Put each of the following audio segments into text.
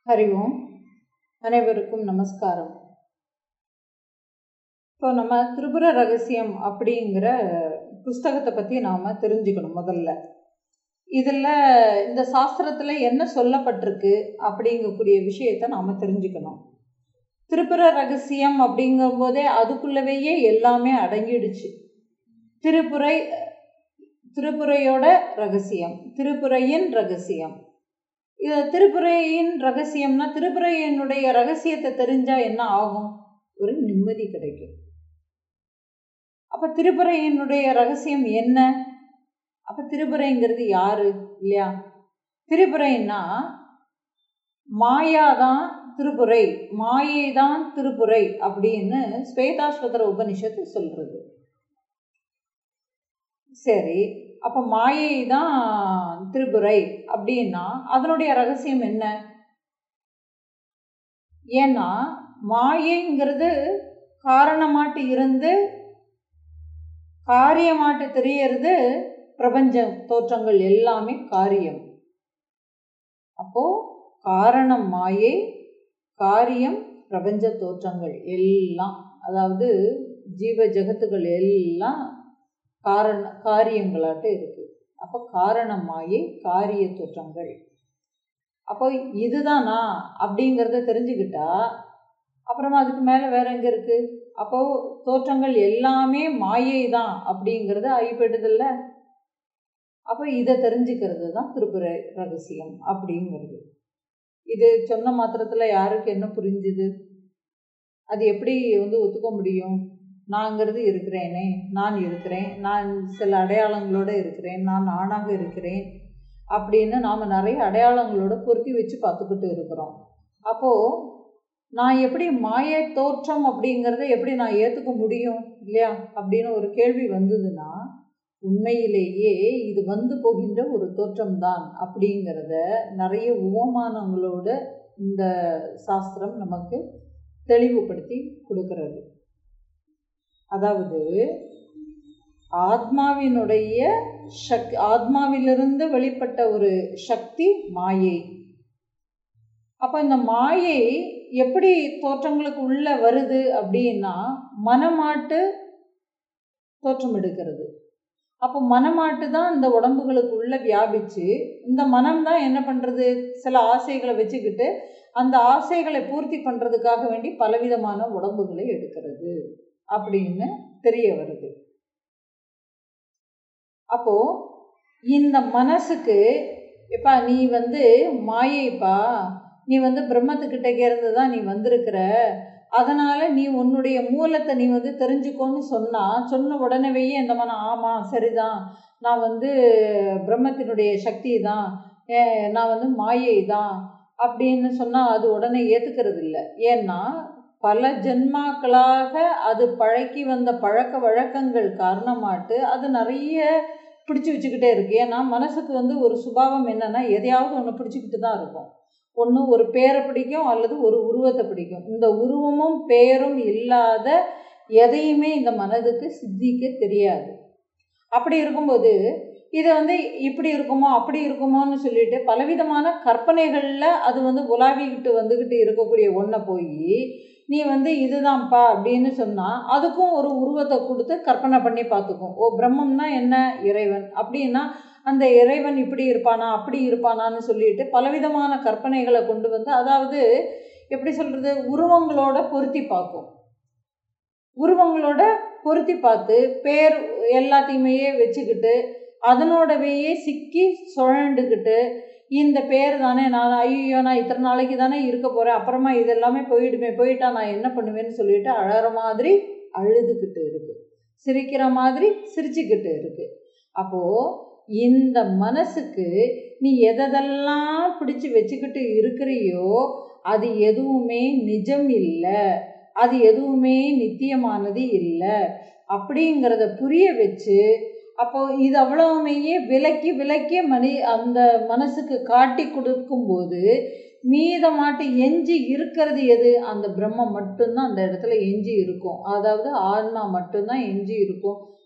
ஹரி ஓம் அனைவருக்கும் நமஸ்காரம் இப்போ நம்ம திரிபுர ரகசியம் அப்படிங்கிற புஸ்தகத்தை பற்றி நாம் தெரிஞ்சுக்கணும் முதல்ல இதில் இந்த சாஸ்திரத்தில் என்ன சொல்லப்பட்டிருக்கு அப்படிங்கக்கூடிய விஷயத்தை நாம் தெரிஞ்சுக்கணும் திரிபுர ரகசியம் அப்படிங்கும்போதே அதுக்குள்ளவேயே எல்லாமே அடங்கிடுச்சு திருப்புரை திருப்புரையோட ரகசியம் திருப்புரையின் ரகசியம் இது திருப்புரையின் ரகசியம்னா திருப்புரையினுடைய ரகசியத்தை தெரிஞ்சா என்ன ஆகும் ஒரு நிம்மதி கிடைக்கும் அப்ப திருப்புரையினுடைய ரகசியம் என்ன அப்ப திருப்புரைங்கிறது யாரு இல்லையா திருப்புரைன்னா மாயாதான் திருப்புரை மாயை தான் திருப்புரை அப்படின்னு ஸ்வேதாஸ்வதர உபனிஷத்து சொல்றது சரி அப்போ மாயை தான் திரிபுரை அப்படின்னா அதனுடைய ரகசியம் என்ன ஏன்னா மாயைங்கிறது காரணமாட்டு இருந்து காரியமாட்டு தெரியறது பிரபஞ்ச தோற்றங்கள் எல்லாமே காரியம் அப்போ காரணம் மாயை காரியம் பிரபஞ்ச தோற்றங்கள் எல்லாம் அதாவது ஜீவ ஜகத்துகள் எல்லாம் காரண காரியங்களாட்டு இருக்கு அப்போ காரணம் மாயை காரிய தோற்றங்கள் அப்போ இதுதானா அப்படிங்கிறத தெரிஞ்சுக்கிட்டா அப்புறமா அதுக்கு மேலே வேற எங்கே இருக்கு அப்போ தோற்றங்கள் எல்லாமே மாயை தான் அப்படிங்கிறது ஐப்படுதில்ல அப்போ இதை தெரிஞ்சுக்கிறது தான் திருப்புர ரகசியம் அப்படிங்கிறது இது சொன்ன மாத்திரத்தில் யாருக்கு என்ன புரிஞ்சுது அது எப்படி வந்து ஒத்துக்க முடியும் நாங்கிறது இருக்கிறேனே நான் இருக்கிறேன் நான் சில அடையாளங்களோடு இருக்கிறேன் நான் ஆணாக இருக்கிறேன் அப்படின்னு நாம் நிறைய அடையாளங்களோட பொருத்தி வச்சு பார்த்துக்கிட்டு இருக்கிறோம் அப்போது நான் எப்படி மாய தோற்றம் அப்படிங்கிறத எப்படி நான் ஏற்றுக்க முடியும் இல்லையா அப்படின்னு ஒரு கேள்வி வந்ததுன்னா உண்மையிலேயே இது வந்து போகின்ற ஒரு தோற்றம்தான் அப்படிங்கிறத நிறைய உவமானங்களோட இந்த சாஸ்திரம் நமக்கு தெளிவுபடுத்தி கொடுக்கறது அதாவது ஆத்மாவினுடைய சக் ஆத்மாவிலிருந்து வெளிப்பட்ட ஒரு சக்தி மாயை அப்போ இந்த மாயை எப்படி தோற்றங்களுக்கு உள்ள வருது அப்படின்னா மனமாட்டு தோற்றம் எடுக்கிறது அப்போ மனமாட்டு தான் இந்த உடம்புகளுக்கு உள்ள வியாபிச்சு இந்த மனம் தான் என்ன பண்ணுறது சில ஆசைகளை வச்சுக்கிட்டு அந்த ஆசைகளை பூர்த்தி பண்ணுறதுக்காக வேண்டி பலவிதமான உடம்புகளை எடுக்கிறது அப்படின்னு தெரிய வருது அப்போ இந்த மனசுக்கு எப்பா நீ வந்து மாயைப்பா நீ வந்து பிரம்மத்துக்கிட்டே இருந்து தான் நீ வந்திருக்கிற அதனால் நீ உன்னுடைய மூலத்தை நீ வந்து தெரிஞ்சுக்கோன்னு சொன்னால் சொன்ன உடனேயே இந்த மனம் ஆமாம் சரிதான் நான் வந்து பிரம்மத்தினுடைய சக்தி தான் நான் வந்து மாயை தான் அப்படின்னு சொன்னால் அது உடனே ஏற்றுக்கிறது இல்லை ஏன்னா பல ஜென்மாக்களாக அது பழக்கி வந்த பழக்க வழக்கங்கள் காரணமாட்டு அது நிறைய பிடிச்சி வச்சுக்கிட்டே இருக்கு ஏன்னா மனசுக்கு வந்து ஒரு சுபாவம் என்னென்னா எதையாவது ஒன்று பிடிச்சிக்கிட்டு தான் இருக்கும் ஒன்று ஒரு பேரை பிடிக்கும் அல்லது ஒரு உருவத்தை பிடிக்கும் இந்த உருவமும் பேரும் இல்லாத எதையுமே இந்த மனதுக்கு சித்திக்க தெரியாது அப்படி இருக்கும்போது இது வந்து இப்படி இருக்குமோ அப்படி இருக்குமோன்னு சொல்லிட்டு பலவிதமான கற்பனைகளில் அது வந்து உலாவிக்கிட்டு வந்துக்கிட்டு இருக்கக்கூடிய ஒன்றை போய் நீ வந்து இதுதான்ப்பா அப்படின்னு சொன்னால் அதுக்கும் ஒரு உருவத்தை கொடுத்து கற்பனை பண்ணி பார்த்துக்கும் ஓ பிரம்மம்னா என்ன இறைவன் அப்படின்னா அந்த இறைவன் இப்படி இருப்பானா அப்படி இருப்பானான்னு சொல்லிட்டு பலவிதமான கற்பனைகளை கொண்டு வந்து அதாவது எப்படி சொல்கிறது உருவங்களோட பொருத்தி பார்க்கும் உருவங்களோட பொருத்தி பார்த்து பேர் எல்லாத்தையுமே வச்சுக்கிட்டு அதனோடவையே சிக்கி சுழண்டுக்கிட்டு இந்த பேர் தானே நான் ஐயோ நான் இத்தனை நாளைக்கு தானே இருக்க போகிறேன் அப்புறமா இது எல்லாமே போயிடுமே போயிட்டா நான் என்ன பண்ணுவேன்னு சொல்லிட்டு அழகிற மாதிரி அழுதுகிட்டு இருக்கு சிரிக்கிற மாதிரி சிரிச்சுக்கிட்டு இருக்கு அப்போது இந்த மனசுக்கு நீ எதெல்லாம் பிடிச்சி வச்சுக்கிட்டு இருக்கிறியோ அது எதுவுமே நிஜம் இல்லை அது எதுவுமே நித்தியமானது இல்லை அப்படிங்கிறத புரிய வச்சு அப்போ இது அவ்வளவுமே விலக்கி விலக்கி மணி அந்த மனசுக்கு காட்டி கொடுக்கும்போது மீதமாட்டு எஞ்சி இருக்கிறது எது அந்த பிரம்மம் மட்டும்தான் அந்த இடத்துல எஞ்சி இருக்கும் அதாவது ஆன்மா மட்டும்தான் எஞ்சி இருக்கும்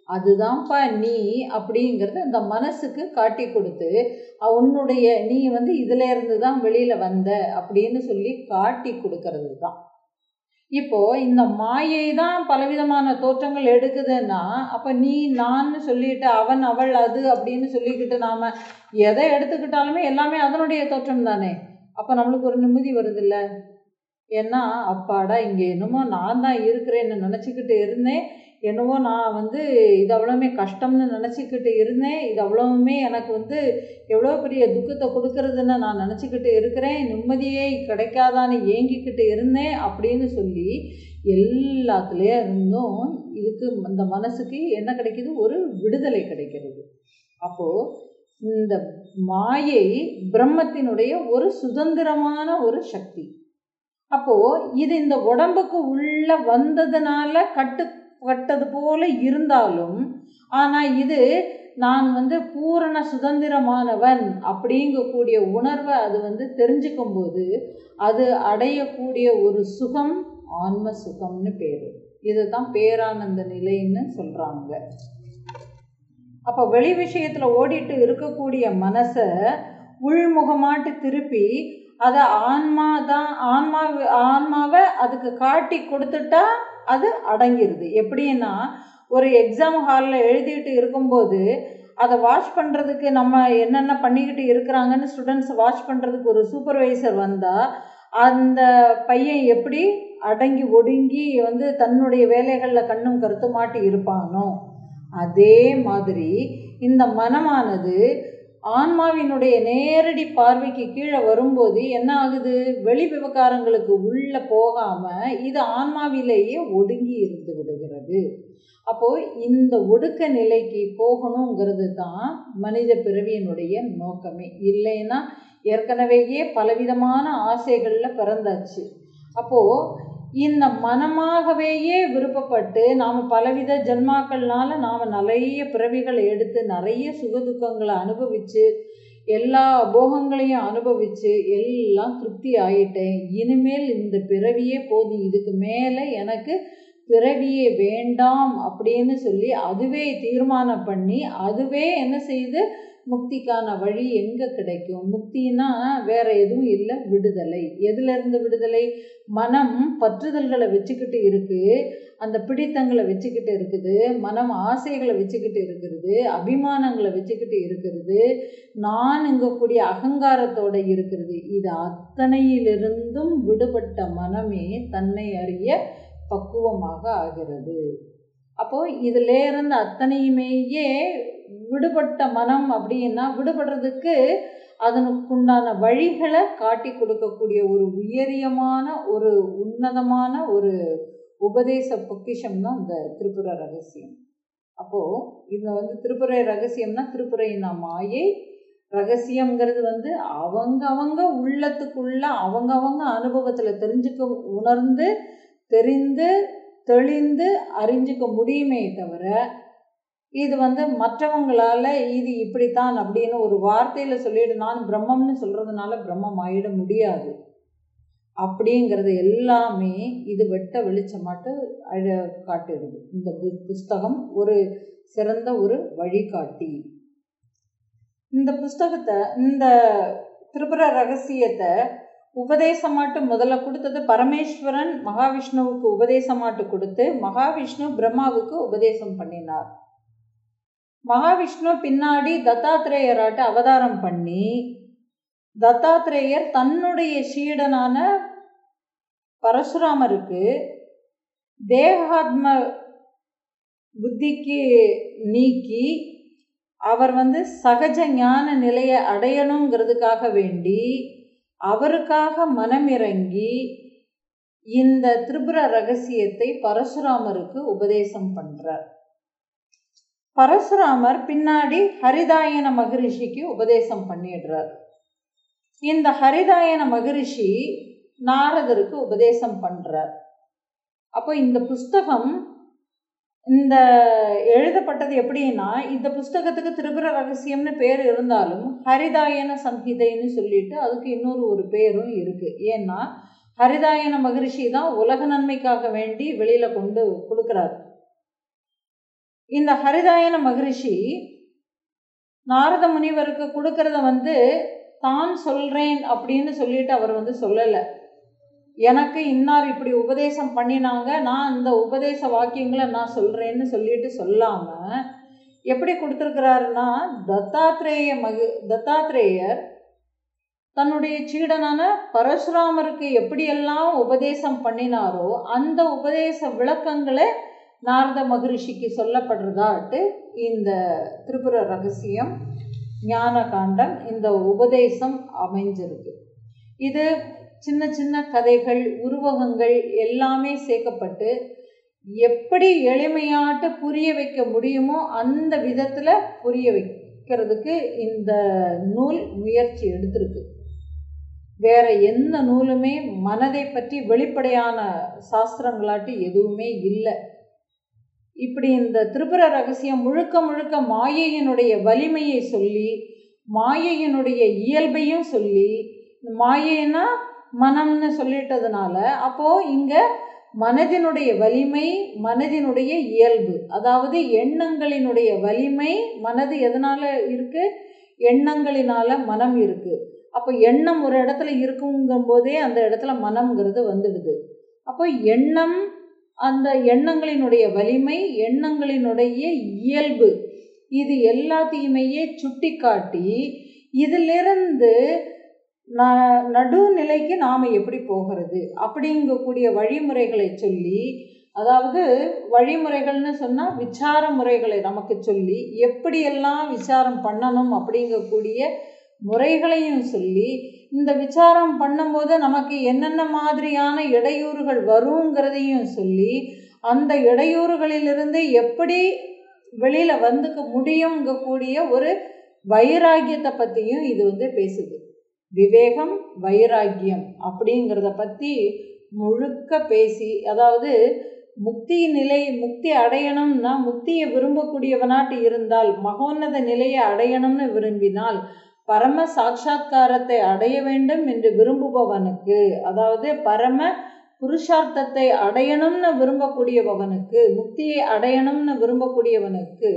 அதுதான்ப்பா நீ அப்படிங்கிறத அந்த மனசுக்கு காட்டி கொடுத்து உன்னுடைய நீ வந்து இதுல இருந்து தான் வெளியில வந்த அப்படின்னு சொல்லி காட்டி கொடுக்கறது தான் இப்போ இந்த மாயை தான் பலவிதமான தோற்றங்கள் எடுக்குதுன்னா அப்ப நீ நான் சொல்லிட்டு அவன் அவள் அது அப்படின்னு சொல்லிக்கிட்டு நாம எதை எடுத்துக்கிட்டாலுமே எல்லாமே அதனுடைய தோற்றம் தானே அப்ப நம்மளுக்கு ஒரு நிம்மதி வருது இல்ல ஏன்னா அப்பாடா இங்க என்னமோ நான் தான் இருக்கிறேன்னு நினச்சிக்கிட்டு இருந்தேன் என்னவோ நான் வந்து இது அவ்வளோவுமே கஷ்டம்னு நினச்சிக்கிட்டு இருந்தேன் இது அவ்வளவுமே எனக்கு வந்து எவ்வளோ பெரிய துக்கத்தை கொடுக்கறதுன்னு நான் நினச்சிக்கிட்டு இருக்கிறேன் நிம்மதியே கிடைக்காதான்னு ஏங்கிக்கிட்டு இருந்தேன் அப்படின்னு சொல்லி எல்லாத்துலேயே இருந்தும் இதுக்கு இந்த மனசுக்கு என்ன கிடைக்கிது ஒரு விடுதலை கிடைக்கிறது அப்போது இந்த மாயை பிரம்மத்தினுடைய ஒரு சுதந்திரமான ஒரு சக்தி அப்போ இது இந்த உடம்புக்கு உள்ள வந்ததுனால கட்டு கட்டது போல இருந்தாலும் ஆனா இது நான் வந்து பூரண சுதந்திரமானவன் அப்படிங்கக்கூடிய உணர்வை அது வந்து தெரிஞ்சுக்கும் போது அது அடையக்கூடிய ஒரு சுகம் ஆன்ம சுகம்னு பேரு இதுதான் பேரானந்த நிலைன்னு சொல்றாங்க அப்போ வெளி விஷயத்துல ஓடிட்டு இருக்கக்கூடிய மனசை உள்முகமாட்டு திருப்பி அதை ஆன்மா தான் ஆன்மா ஆன்மாவை அதுக்கு காட்டி கொடுத்துட்டா அது அடங்கிருது எப்படின்னா ஒரு எக்ஸாம் ஹாலில் எழுதிட்டு இருக்கும்போது அதை வாட்ச் பண்ணுறதுக்கு நம்ம என்னென்ன பண்ணிக்கிட்டு இருக்கிறாங்கன்னு ஸ்டூடெண்ட்ஸ் வாட்ச் பண்ணுறதுக்கு ஒரு சூப்பர்வைசர் வந்தால் அந்த பையன் எப்படி அடங்கி ஒடுங்கி வந்து தன்னுடைய வேலைகளில் கண்ணும் கருத்துமாட்டி இருப்பானோ அதே மாதிரி இந்த மனமானது ஆன்மாவினுடைய நேரடி பார்வைக்கு கீழே வரும்போது என்ன ஆகுது வெளி விவகாரங்களுக்கு உள்ள போகாம இது ஆன்மாவிலேயே ஒடுங்கி இருந்து விடுகிறது அப்போ இந்த ஒடுக்க நிலைக்கு போகணுங்கிறது தான் மனித பிறவியினுடைய நோக்கமே இல்லைன்னா ஏற்கனவேயே பலவிதமான ஆசைகளில் பிறந்தாச்சு அப்போ இந்த மனமாகவேயே விருப்பப்பட்டு நாம் பலவித ஜென்மாக்கள்னால நாம் நிறைய பிறவிகளை எடுத்து நிறைய சுகதுக்கங்களை அனுபவித்து எல்லா போகங்களையும் அனுபவித்து எல்லாம் திருப்தி ஆயிட்டேன் இனிமேல் இந்த பிறவியே போதும் இதுக்கு மேலே எனக்கு பிறவியே வேண்டாம் அப்படின்னு சொல்லி அதுவே தீர்மானம் பண்ணி அதுவே என்ன செய்யுது முக்திக்கான வழி எங்கே கிடைக்கும் முக்தினா வேற எதுவும் இல்லை விடுதலை எதுலேருந்து விடுதலை மனம் பற்றுதல்களை வச்சுக்கிட்டு இருக்கு அந்த பிடித்தங்களை வச்சுக்கிட்டு இருக்குது மனம் ஆசைகளை வச்சுக்கிட்டு இருக்கிறது அபிமானங்களை வச்சுக்கிட்டு இருக்கிறது நான் இங்கக்கூடிய அகங்காரத்தோட இருக்கிறது இது அத்தனையிலிருந்தும் விடுபட்ட மனமே தன்னை அறிய பக்குவமாக ஆகிறது அப்போ இதுல இருந்து அத்தனையுமேயே விடுபட்ட மனம் அப்படின்னா விடுபடுறதுக்கு அதனுக்குண்டான வழிகளை காட்டி கொடுக்கக்கூடிய ஒரு உயரியமான ஒரு உன்னதமான ஒரு உபதேச பொக்கிஷம் தான் இந்த திருப்புர ரகசியம் அப்போ இங்க வந்து திருப்புரை ரகசியம்னா திருப்புரையினா மாயை ரகசியம்ங்கிறது வந்து அவங்க அவங்க உள்ளத்துக்குள்ள அவங்க அவங்க அனுபவத்துல தெரிஞ்சுக்க உணர்ந்து தெரிந்து தெளிந்து அறிஞ்சிக்க முடியுமே தவிர இது வந்து மற்றவங்களால இது இப்படித்தான் அப்படின்னு ஒரு வார்த்தையில சொல்லிட்டு நான் பிரம்மம்னு சொல்றதுனால பிரம்மம் ஆயிட முடியாது அப்படிங்கிறது எல்லாமே இது வெட்ட வெளிச்சமாட்டு அழ காட்டுறது இந்த பு- புஸ்தகம் ஒரு சிறந்த ஒரு வழிகாட்டி இந்த புஸ்தகத்தை இந்த திரிபுர ரகசியத்தை உபதேசமாட்டு முதல்ல கொடுத்தது பரமேஸ்வரன் மகாவிஷ்ணுவுக்கு உபதேசமாட்டு கொடுத்து மகாவிஷ்ணு பிரம்மாவுக்கு உபதேசம் பண்ணினார் மகாவிஷ்ணு பின்னாடி தத்தாத்திரேயராட்ட அவதாரம் பண்ணி தத்தாத்திரேயர் தன்னுடைய சீடனான பரசுராமருக்கு தேகாத்ம புத்திக்கு நீக்கி அவர் வந்து சகஜ ஞான நிலையை அடையணுங்கிறதுக்காக வேண்டி அவருக்காக மனமிறங்கி இந்த திரிபுர ரகசியத்தை பரசுராமருக்கு உபதேசம் பண்றார் பரசுராமர் பின்னாடி ஹரிதாயன மகரிஷிக்கு உபதேசம் பண்ணிடுறார் இந்த ஹரிதாயன மகரிஷி நாரதருக்கு உபதேசம் பண்றார் அப்போ இந்த புஸ்தகம் இந்த எழுதப்பட்டது எப்படின்னா இந்த புஸ்தகத்துக்கு திரிபுர ரகசியம்னு பேர் இருந்தாலும் ஹரிதாயன சம்ஹிதைன்னு சொல்லிட்டு அதுக்கு இன்னொரு ஒரு பேரும் இருக்கு ஏன்னா ஹரிதாயன மகரிஷி தான் உலக நன்மைக்காக வேண்டி வெளியில கொண்டு கொடுக்கிறார் இந்த ஹரிதாயன மகரிஷி நாரத முனிவருக்கு கொடுக்கறத வந்து தான் சொல்றேன் அப்படின்னு சொல்லிட்டு அவர் வந்து சொல்லலை எனக்கு இன்னார் இப்படி உபதேசம் பண்ணினாங்க நான் இந்த உபதேச வாக்கியங்களை நான் சொல்றேன்னு சொல்லிட்டு சொல்லாம எப்படி கொடுத்துருக்கிறாருன்னா தத்தாத்ரேய மகு தத்தாத்ரேயர் தன்னுடைய சீடனான பரசுராமருக்கு எப்படியெல்லாம் உபதேசம் பண்ணினாரோ அந்த உபதேச விளக்கங்களை நாரத மகரிஷிக்கு சொல்லப்படுறதாட்டு இந்த திரிபுர ரகசியம் ஞான காண்டம் இந்த உபதேசம் அமைஞ்சிருக்கு இது சின்ன சின்ன கதைகள் உருவகங்கள் எல்லாமே சேர்க்கப்பட்டு எப்படி எளிமையாட்டு புரிய வைக்க முடியுமோ அந்த விதத்தில் புரிய வைக்கிறதுக்கு இந்த நூல் முயற்சி எடுத்திருக்கு வேற எந்த நூலுமே மனதை பற்றி வெளிப்படையான சாஸ்திரங்களாட்டு எதுவுமே இல்லை இப்படி இந்த திரிபுர ரகசியம் முழுக்க முழுக்க மாயையினுடைய வலிமையை சொல்லி மாயையினுடைய இயல்பையும் சொல்லி மாயைன்னா மனம்னு சொல்லிட்டதுனால அப்போ இங்க மனதினுடைய வலிமை மனதினுடைய இயல்பு அதாவது எண்ணங்களினுடைய வலிமை மனது எதனால இருக்கு எண்ணங்களினால மனம் இருக்கு அப்போ எண்ணம் ஒரு இடத்துல இருக்குங்கும் போதே அந்த இடத்துல மனம்ங்கிறது வந்துடுது அப்போ எண்ணம் அந்த எண்ணங்களினுடைய வலிமை எண்ணங்களினுடைய இயல்பு இது எல்லாத்தையுமையே சுட்டி காட்டி இதிலிருந்து ந நடுநிலைக்கு நாம் எப்படி போகிறது அப்படிங்கக்கூடிய வழிமுறைகளை சொல்லி அதாவது வழிமுறைகள்னு சொன்னால் விசார முறைகளை நமக்கு சொல்லி எப்படியெல்லாம் விசாரம் பண்ணணும் அப்படிங்கக்கூடிய முறைகளையும் சொல்லி இந்த விசாரம் பண்ணும்போது நமக்கு என்னென்ன மாதிரியான இடையூறுகள் வருங்கிறதையும் சொல்லி அந்த இடையூறுகளிலிருந்து எப்படி வெளியில் வந்துக்க முடியுங்கக்கூடிய ஒரு வைராக்கியத்தை பற்றியும் இது வந்து பேசுது விவேகம் வைராக்கியம் அப்படிங்கிறத பற்றி முழுக்க பேசி அதாவது முக்தி நிலை முக்தி அடையணும்னா முக்தியை விரும்பக்கூடியவனாட்டு இருந்தால் மகோன்னத நிலையை அடையணும்னு விரும்பினால் பரம சாட்சா்காரத்தை அடைய வேண்டும் என்று விரும்புபவனுக்கு அதாவது பரம புருஷார்த்தத்தை அடையணும்னு விரும்பக்கூடியவனுக்கு முக்தியை அடையணும்னு விரும்பக்கூடியவனுக்கு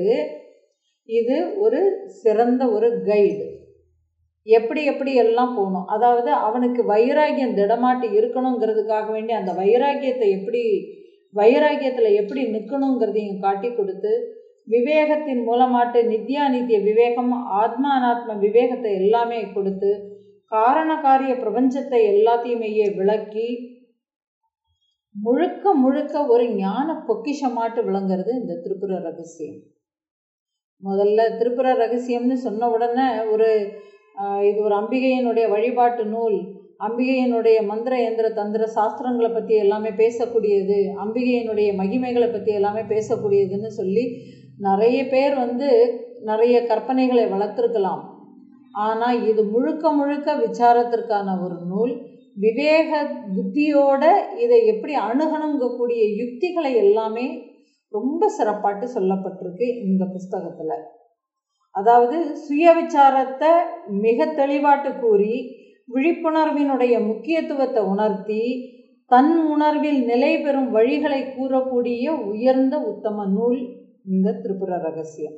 இது ஒரு சிறந்த ஒரு கைடு எப்படி எப்படி எல்லாம் போகணும் அதாவது அவனுக்கு வைராகியம் திடமாட்டு இருக்கணுங்கிறதுக்காக வேண்டி அந்த வைராகியத்தை எப்படி வைராகியத்தில் எப்படி நிற்கணுங்கிறதையும் காட்டி கொடுத்து விவேகத்தின் மூலமாட்டு நித்யா நித்திய விவேகம் ஆத்மா அனாத்ம விவேகத்தை எல்லாமே கொடுத்து காரண காரிய பிரபஞ்சத்தை எல்லாத்தையுமே விளக்கி முழுக்க முழுக்க ஒரு ஞான பொக்கிஷமாட்டு விளங்குறது இந்த திருப்புர ரகசியம் முதல்ல திருப்புர ரகசியம்னு சொன்ன உடனே ஒரு இது ஒரு அம்பிகையினுடைய வழிபாட்டு நூல் அம்பிகையினுடைய மந்திர எந்திர தந்திர சாஸ்திரங்களை பற்றி எல்லாமே பேசக்கூடியது அம்பிகையினுடைய மகிமைகளை பற்றி எல்லாமே பேசக்கூடியதுன்னு சொல்லி நிறைய பேர் வந்து நிறைய கற்பனைகளை வளர்த்துருக்கலாம் ஆனால் இது முழுக்க முழுக்க விசாரத்திற்கான ஒரு நூல் விவேக புத்தியோட இதை எப்படி அணுகணுங்கக்கூடிய யுக்திகளை எல்லாமே ரொம்ப சிறப்பாட்டு சொல்லப்பட்டிருக்கு இந்த புஸ்தகத்தில் அதாவது சுய விசாரத்தை மிக தெளிவாட்டு கூறி விழிப்புணர்வினுடைய முக்கியத்துவத்தை உணர்த்தி தன் உணர்வில் நிலை பெறும் வழிகளை கூறக்கூடிய உயர்ந்த உத்தம நூல் இந்த திரிபுர ரகசியம்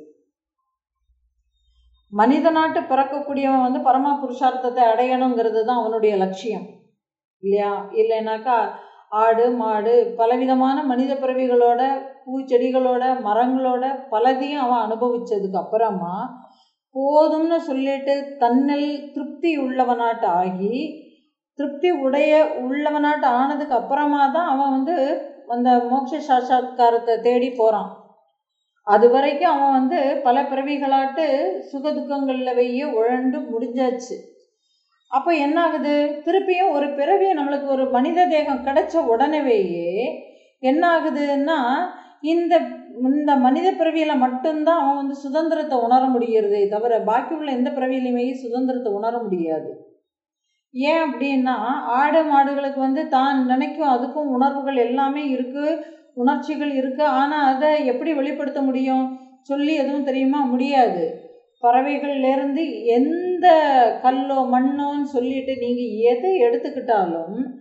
மனித நாட்டு பிறக்கக்கூடியவன் வந்து பரம புருஷார்த்தத்தை அடையணுங்கிறது தான் அவனுடைய லட்சியம் இல்லையா இல்லைனாக்கா ஆடு மாடு பலவிதமான மனித பிறவிகளோட பூச்செடிகளோட மரங்களோட பலதையும் அவன் அனுபவிச்சதுக்கு அப்புறமா போதும்னு சொல்லிட்டு தன்னில் திருப்தி உள்ளவனாட்டு ஆகி திருப்தி உடைய உள்ளவனாட்டு ஆனதுக்கு அப்புறமா தான் அவன் வந்து அந்த மோட்ச சாட்சாத்காரத்தை தேடி போகிறான் அது வரைக்கும் அவன் வந்து பல பிறவிகளாட்டு சுக துக்கங்களில் வெய்ய உழண்டு முடிஞ்சாச்சு அப்போ என்ன ஆகுது திருப்பியும் ஒரு பிறவியை நம்மளுக்கு ஒரு மனித தேகம் கிடைச்ச உடனேவேயே என்ன ஆகுதுன்னா இந்த இந்த மனித பிறவியில் மட்டும்தான் அவன் வந்து சுதந்திரத்தை உணர முடிகிறதே தவிர பாக்கி உள்ள எந்த பிறவியிலையுமே சுதந்திரத்தை உணர முடியாது ஏன் அப்படின்னா ஆடு மாடுகளுக்கு வந்து தான் நினைக்கும் அதுக்கும் உணர்வுகள் எல்லாமே இருக்குது உணர்ச்சிகள் இருக்குது ஆனால் அதை எப்படி வெளிப்படுத்த முடியும் சொல்லி எதுவும் தெரியுமா முடியாது பறவைகள்லேருந்து எந்த கல்லோ மண்ணோன்னு சொல்லிட்டு நீங்கள் எதை எடுத்துக்கிட்டாலும்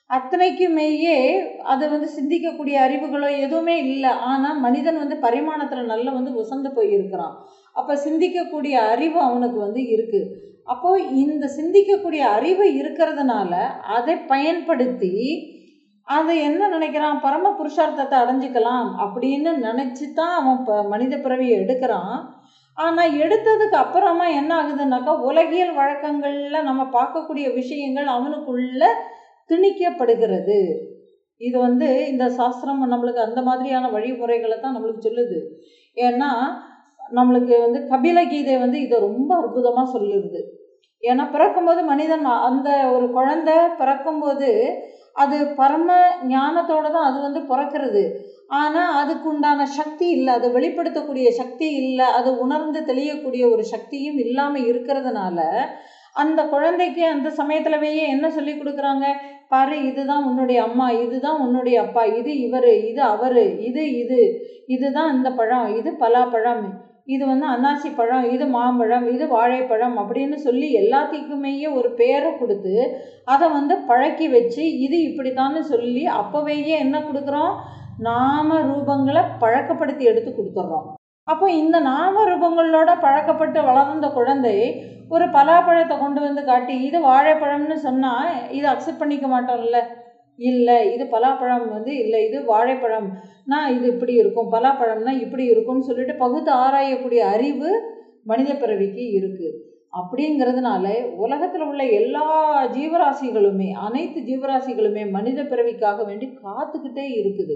அத்தனைக்குமேயே அது வந்து சிந்திக்கக்கூடிய அறிவுகளோ எதுவுமே இல்லை ஆனால் மனிதன் வந்து பரிமாணத்தில் நல்லா வந்து உசந்து போயிருக்கிறான் அப்போ சிந்திக்கக்கூடிய அறிவு அவனுக்கு வந்து இருக்குது அப்போ இந்த சிந்திக்கக்கூடிய அறிவு இருக்கிறதுனால அதை பயன்படுத்தி அது என்ன நினைக்கிறான் பரம புருஷார்த்தத்தை அடைஞ்சிக்கலாம் அப்படின்னு நினச்சி தான் அவன் இப்போ மனித பிறவியை எடுக்கிறான் ஆனால் எடுத்ததுக்கு அப்புறமா என்ன ஆகுதுன்னாக்கா உலகியல் வழக்கங்களில் நம்ம பார்க்கக்கூடிய விஷயங்கள் அவனுக்குள்ள திணிக்கப்படுகிறது இது வந்து இந்த சாஸ்திரம் நம்மளுக்கு அந்த மாதிரியான வழிமுறைகளை தான் நம்மளுக்கு சொல்லுது ஏன்னா நம்மளுக்கு வந்து கபில கீதை வந்து இதை ரொம்ப அற்புதமாக சொல்லுது ஏன்னா பிறக்கும்போது மனிதன் அந்த ஒரு குழந்தை பிறக்கும்போது அது பரம ஞானத்தோடு தான் அது வந்து பிறக்கிறது ஆனால் அதுக்கு உண்டான சக்தி இல்லை அதை வெளிப்படுத்தக்கூடிய சக்தி இல்லை அது உணர்ந்து தெளியக்கூடிய ஒரு சக்தியும் இல்லாமல் இருக்கிறதுனால அந்த குழந்தைக்கு அந்த சமயத்துலவே என்ன சொல்லி கொடுக்குறாங்க பாரு இதுதான் உன்னுடைய அம்மா இதுதான் உன்னுடைய அப்பா இது இவர் இது அவர் இது இது இதுதான் இந்த பழம் இது பலாப்பழம் இது வந்து அன்னாசி பழம் இது மாம்பழம் இது வாழைப்பழம் அப்படின்னு சொல்லி எல்லாத்துக்குமே ஒரு பேரை கொடுத்து அதை வந்து பழக்கி வச்சு இது இப்படித்தான்னு சொல்லி அப்போவேயே என்ன கொடுக்குறோம் நாம ரூபங்களை பழக்கப்படுத்தி எடுத்து கொடுத்துட்றோம் அப்போ இந்த நாம ரூபங்களோட பழக்கப்பட்டு வளர்ந்த குழந்தை ஒரு பலாப்பழத்தை கொண்டு வந்து காட்டி இது வாழைப்பழம்னு சொன்னால் இதை அக்செப்ட் பண்ணிக்க மாட்டோம்ல இல்லை இது பலாப்பழம் வந்து இல்லை இது வாழைப்பழம்னா இது இப்படி இருக்கும் பலாப்பழம்னா இப்படி இருக்கும்னு சொல்லிட்டு பகுத்து ஆராயக்கூடிய அறிவு மனித பிறவிக்கு இருக்குது அப்படிங்கிறதுனால உலகத்தில் உள்ள எல்லா ஜீவராசிகளுமே அனைத்து ஜீவராசிகளுமே மனித பிறவிக்காக வேண்டி காத்துக்கிட்டே இருக்குது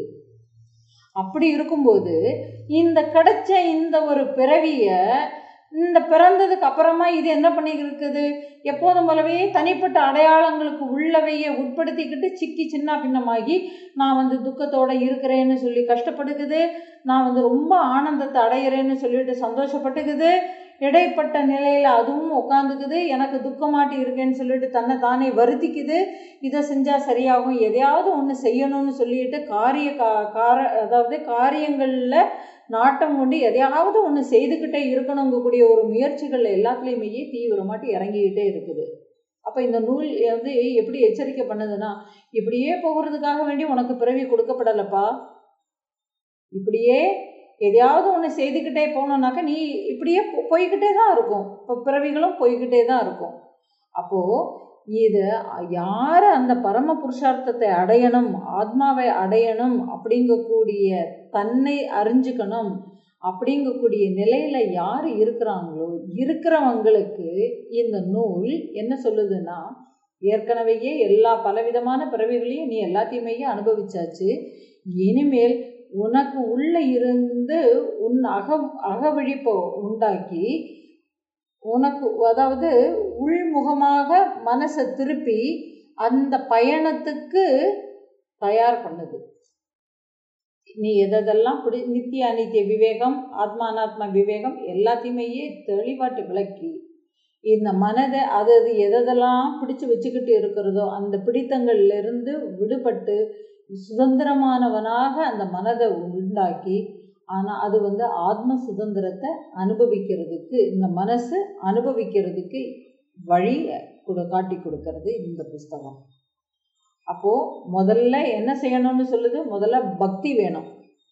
அப்படி இருக்கும்போது இந்த கிடைச்ச இந்த ஒரு பிறவியை இந்த பிறந்ததுக்கு அப்புறமா இது என்ன பண்ணியிருக்குது எப்போதும் போலவே தனிப்பட்ட அடையாளங்களுக்கு உள்ளவையை உட்படுத்திக்கிட்டு சிக்கி சின்ன பின்னமாகி நான் வந்து துக்கத்தோடு இருக்கிறேன்னு சொல்லி கஷ்டப்பட்டுக்குது நான் வந்து ரொம்ப ஆனந்தத்தை அடையிறேன்னு சொல்லிட்டு சந்தோஷப்பட்டுக்குது இடைப்பட்ட நிலையில் அதுவும் உட்காந்துக்குது எனக்கு துக்கமாட்டி இருக்கேன்னு சொல்லிட்டு தன்னை தானே வருத்திக்குது இதை செஞ்சால் சரியாகும் எதையாவது ஒன்று செய்யணும்னு சொல்லிட்டு காரிய கா கார அதாவது காரியங்களில் நாட்டம் கொண்டு எதையாவது ஒன்று செய்துக்கிட்டே இருக்கணுங்கக்கூடிய ஒரு முயற்சிகள் எல்லாத்துலேயுமே தீவிரமாட்டி இறங்கிக்கிட்டே இருக்குது அப்போ இந்த நூல் வந்து எப்படி எச்சரிக்கை பண்ணுதுன்னா இப்படியே போகிறதுக்காக வேண்டி உனக்கு பிறவி கொடுக்கப்படலைப்பா இப்படியே எதையாவது ஒன்று செய்துக்கிட்டே போனோம்னாக்கா நீ இப்படியே போய்கிட்டே தான் இருக்கும் இப்போ பிறவிகளும் போய்கிட்டே தான் இருக்கும் அப்போது இது யார் அந்த பரம புருஷார்த்தத்தை அடையணும் ஆத்மாவை அடையணும் அப்படிங்கக்கூடிய தன்னை அறிஞ்சுக்கணும் அப்படிங்கக்கூடிய நிலையில் யார் இருக்கிறாங்களோ இருக்கிறவங்களுக்கு இந்த நூல் என்ன சொல்லுதுன்னா ஏற்கனவேயே எல்லா பலவிதமான பிறவிகளையும் நீ எல்லாத்தையுமே அனுபவிச்சாச்சு இனிமேல் உனக்கு உள்ளே இருந்து உன் அக அகவிழிப்பை உண்டாக்கி உனக்கு அதாவது உள்முகமாக மனசை திருப்பி அந்த பயணத்துக்கு தயார் பண்ணுது நீ எதெல்லாம் பிடி நித்திய அநித்திய விவேகம் ஆத்மானாத்ம விவேகம் எல்லாத்தையுமே தெளிவாட்டு விளக்கி இந்த மனதை அது அது எதெல்லாம் பிடிச்சு வச்சுக்கிட்டு இருக்கிறதோ அந்த பிடித்தங்கள்லேருந்து விடுபட்டு சுதந்திரமானவனாக அந்த மனதை உண்டாக்கி ஆனால் அது வந்து ஆத்ம சுதந்திரத்தை அனுபவிக்கிறதுக்கு இந்த மனசு அனுபவிக்கிறதுக்கு வழி கொடு காட்டி கொடுக்கறது இந்த புஸ்தகம் அப்போது முதல்ல என்ன செய்யணும்னு சொல்லுது முதல்ல பக்தி வேணும்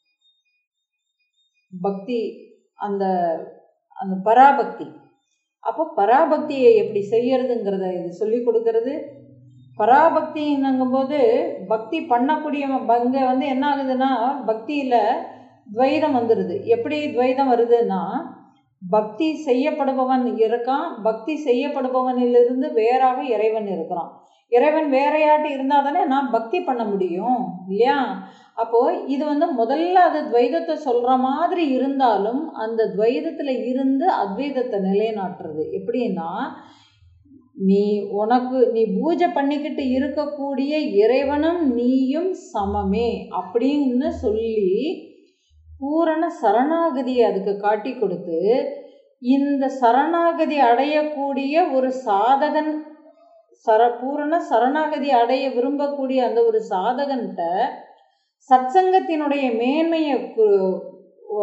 பக்தி அந்த அந்த பராபக்தி அப்போ பராபக்தியை எப்படி செய்யறதுங்கிறத இது சொல்லி கொடுக்கறது பராபக்திங்கும்போது பக்தி பண்ணக்கூடிய இங்கே வந்து என்ன ஆகுதுன்னா பக்தியில் துவைதம் வந்துடுது எப்படி துவைதம் வருதுன்னா பக்தி செய்யப்படுபவன் இருக்கான் பக்தி செய்யப்படுபவனிலிருந்து வேறாக இறைவன் இருக்கிறான் இறைவன் வேறையாட்டு இருந்தால் தானே நான் பக்தி பண்ண முடியும் இல்லையா அப்போது இது வந்து முதல்ல அது துவைதத்தை சொல்கிற மாதிரி இருந்தாலும் அந்த துவைதத்தில் இருந்து அத்வைதத்தை நிலைநாட்டுறது எப்படின்னா நீ உனக்கு நீ பூஜை பண்ணிக்கிட்டு இருக்கக்கூடிய இறைவனும் நீயும் சமமே அப்படின்னு சொல்லி பூரண சரணாகதியை அதுக்கு காட்டி கொடுத்து இந்த சரணாகதி அடையக்கூடிய ஒரு சாதகன் சர பூரண சரணாகதி அடைய விரும்பக்கூடிய அந்த ஒரு சாதகன்கிட்ட சத்சங்கத்தினுடைய மேன்மையை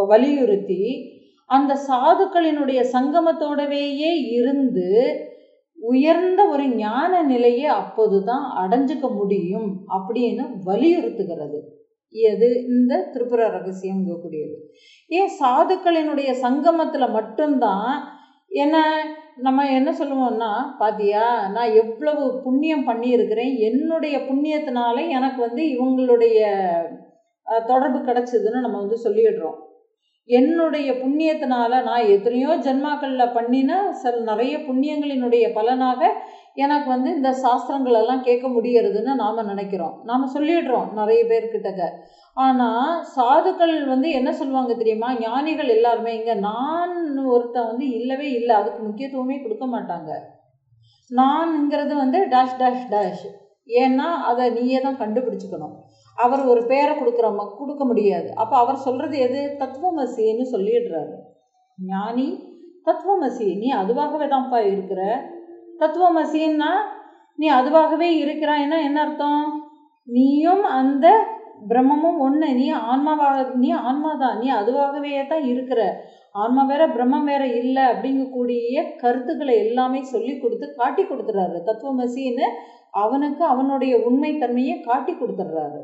வலியுறுத்தி அந்த சாதுக்களினுடைய சங்கமத்தோடவேயே இருந்து உயர்ந்த ஒரு ஞான நிலையை அப்போதுதான் அடைஞ்சுக்க முடியும் அப்படின்னு வலியுறுத்துகிறது எது இந்த திரிபுர ரகசியங்கக்கூடியது ஏன் சாதுக்களினுடைய சங்கமத்துல மட்டும்தான் என்ன நம்ம என்ன சொல்லுவோம்னா பாத்தியா நான் எவ்வளவு புண்ணியம் பண்ணியிருக்கிறேன் என்னுடைய புண்ணியத்தினால எனக்கு வந்து இவங்களுடைய அஹ், தொடர்பு கிடைச்சதுன்னு நம்ம வந்து சொல்லிடுறோம் என்னுடைய புண்ணியத்தினால நான் எத்தனையோ ஜென்மாக்கள்ல பண்ணின சில நிறைய புண்ணியங்களினுடைய பலனாக எனக்கு வந்து இந்த சாஸ்திரங்கள் எல்லாம் கேட்க முடியறதுன்னு நாம நினைக்கிறோம் நாம சொல்லிடுறோம் நிறைய பேர்கிட்டக்க ஆனா சாதுக்கள் வந்து என்ன சொல்லுவாங்க தெரியுமா ஞானிகள் எல்லாருமே இங்க நான் ஒருத்தன் வந்து இல்லவே இல்லை அதுக்கு முக்கியத்துவமே கொடுக்க மாட்டாங்க நான்ங்கிறது வந்து டேஷ் டேஷ் டேஷ் ஏன்னா அதை நீயே தான் கண்டுபிடிச்சுக்கணும் அவர் ஒரு பேரை கொடுக்குறோமா கொடுக்க முடியாது அப்போ அவர் சொல்றது எது தத்துவமசின்னு சொல்லிடுறாரு ஞானி தத்துவமசி நீ அதுவாகவே தான்ப்பா இருக்கிற தத்துவமசின்னா நீ அதுவாகவே இருக்கிறாய்னா என்ன அர்த்தம் நீயும் அந்த பிரம்மமும் ஒன்று நீ ஆன்மாவாக நீ ஆன்மாதான் நீ அதுவாகவே தான் இருக்கிற ஆன்மா வேற பிரம்மம் வேற இல்லை அப்படிங்கக்கூடிய கருத்துக்களை எல்லாமே சொல்லி கொடுத்து காட்டி கொடுத்துறாரு தத்துவமசின்னு அவனுக்கு அவனுடைய உண்மைத்தன்மையை காட்டி கொடுத்துட்றாரு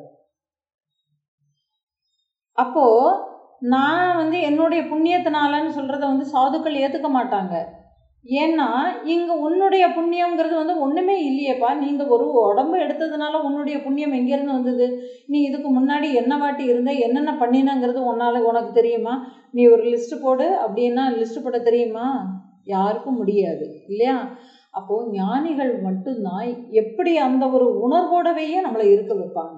அப்போ நான் வந்து என்னுடைய புண்ணியத்தினாலன்னு சொல்றத வந்து சாதுக்கள் ஏத்துக்க மாட்டாங்க ஏன்னா இங்க உன்னுடைய புண்ணியம்ங்கிறது வந்து ஒண்ணுமே இல்லையேப்பா நீ இந்த ஒரு உடம்பு எடுத்ததுனால உன்னுடைய புண்ணியம் எங்கேருந்து வந்தது நீ இதுக்கு முன்னாடி என்ன வாட்டி இருந்த என்னென்ன பண்ணினங்கிறது உன்னால உனக்கு தெரியுமா நீ ஒரு லிஸ்ட் போடு அப்படின்னா லிஸ்ட் போட தெரியுமா யாருக்கும் முடியாது இல்லையா அப்போ ஞானிகள் மட்டும்தான் எப்படி அந்த ஒரு உணர்வோடவையே நம்மளை இருக்க வைப்பாங்க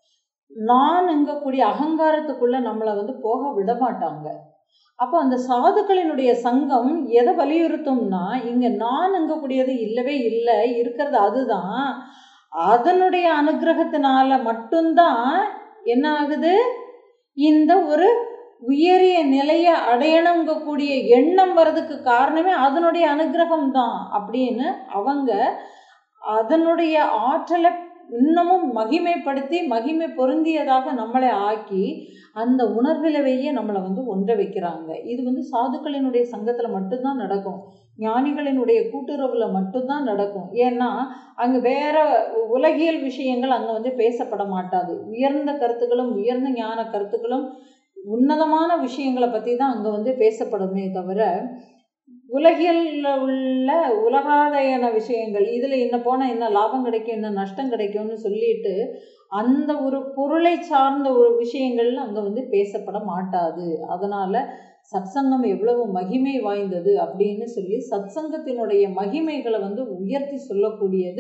நான் எங்கக்கூடிய அகங்காரத்துக்குள்ள நம்மளை வந்து போக விட மாட்டாங்க அப்போ அந்த சாதுக்களினுடைய சங்கம் எதை வலியுறுத்தும்னா இங்க நான் எங்கக்கூடியது இல்லவே இல்லை இருக்கிறது அதுதான் அதனுடைய அனுகிரகத்தினால மட்டும்தான் என்ன ஆகுது இந்த ஒரு உயரிய நிலையை அடையணுங்கக்கூடிய எண்ணம் வர்றதுக்கு காரணமே அதனுடைய அனுகிரகம் தான் அப்படின்னு அவங்க அதனுடைய ஆற்றலை இன்னமும் மகிமைப்படுத்தி மகிமை பொருந்தியதாக நம்மளை ஆக்கி அந்த உணர்விலவையே நம்மளை வந்து ஒன்ற வைக்கிறாங்க இது வந்து சாதுக்களினுடைய சங்கத்தில் மட்டும்தான் நடக்கும் ஞானிகளினுடைய கூட்டுறவில் மட்டும்தான் நடக்கும் ஏன்னா அங்கே வேற உலகியல் விஷயங்கள் அங்கே வந்து பேசப்பட மாட்டாது உயர்ந்த கருத்துக்களும் உயர்ந்த ஞான கருத்துக்களும் உன்னதமான விஷயங்களை பற்றி தான் அங்கே வந்து பேசப்படுமே தவிர உலகியல்ல உள்ள உலகாதயன விஷயங்கள் இதில் என்ன போனால் என்ன லாபம் கிடைக்கும் என்ன நஷ்டம் கிடைக்கும்னு சொல்லிட்டு அந்த ஒரு பொருளை சார்ந்த ஒரு விஷயங்கள் அங்கே வந்து பேசப்பட மாட்டாது அதனால் சத்சங்கம் எவ்வளவு மகிமை வாய்ந்தது அப்படின்னு சொல்லி சத்சங்கத்தினுடைய மகிமைகளை வந்து உயர்த்தி சொல்லக்கூடியது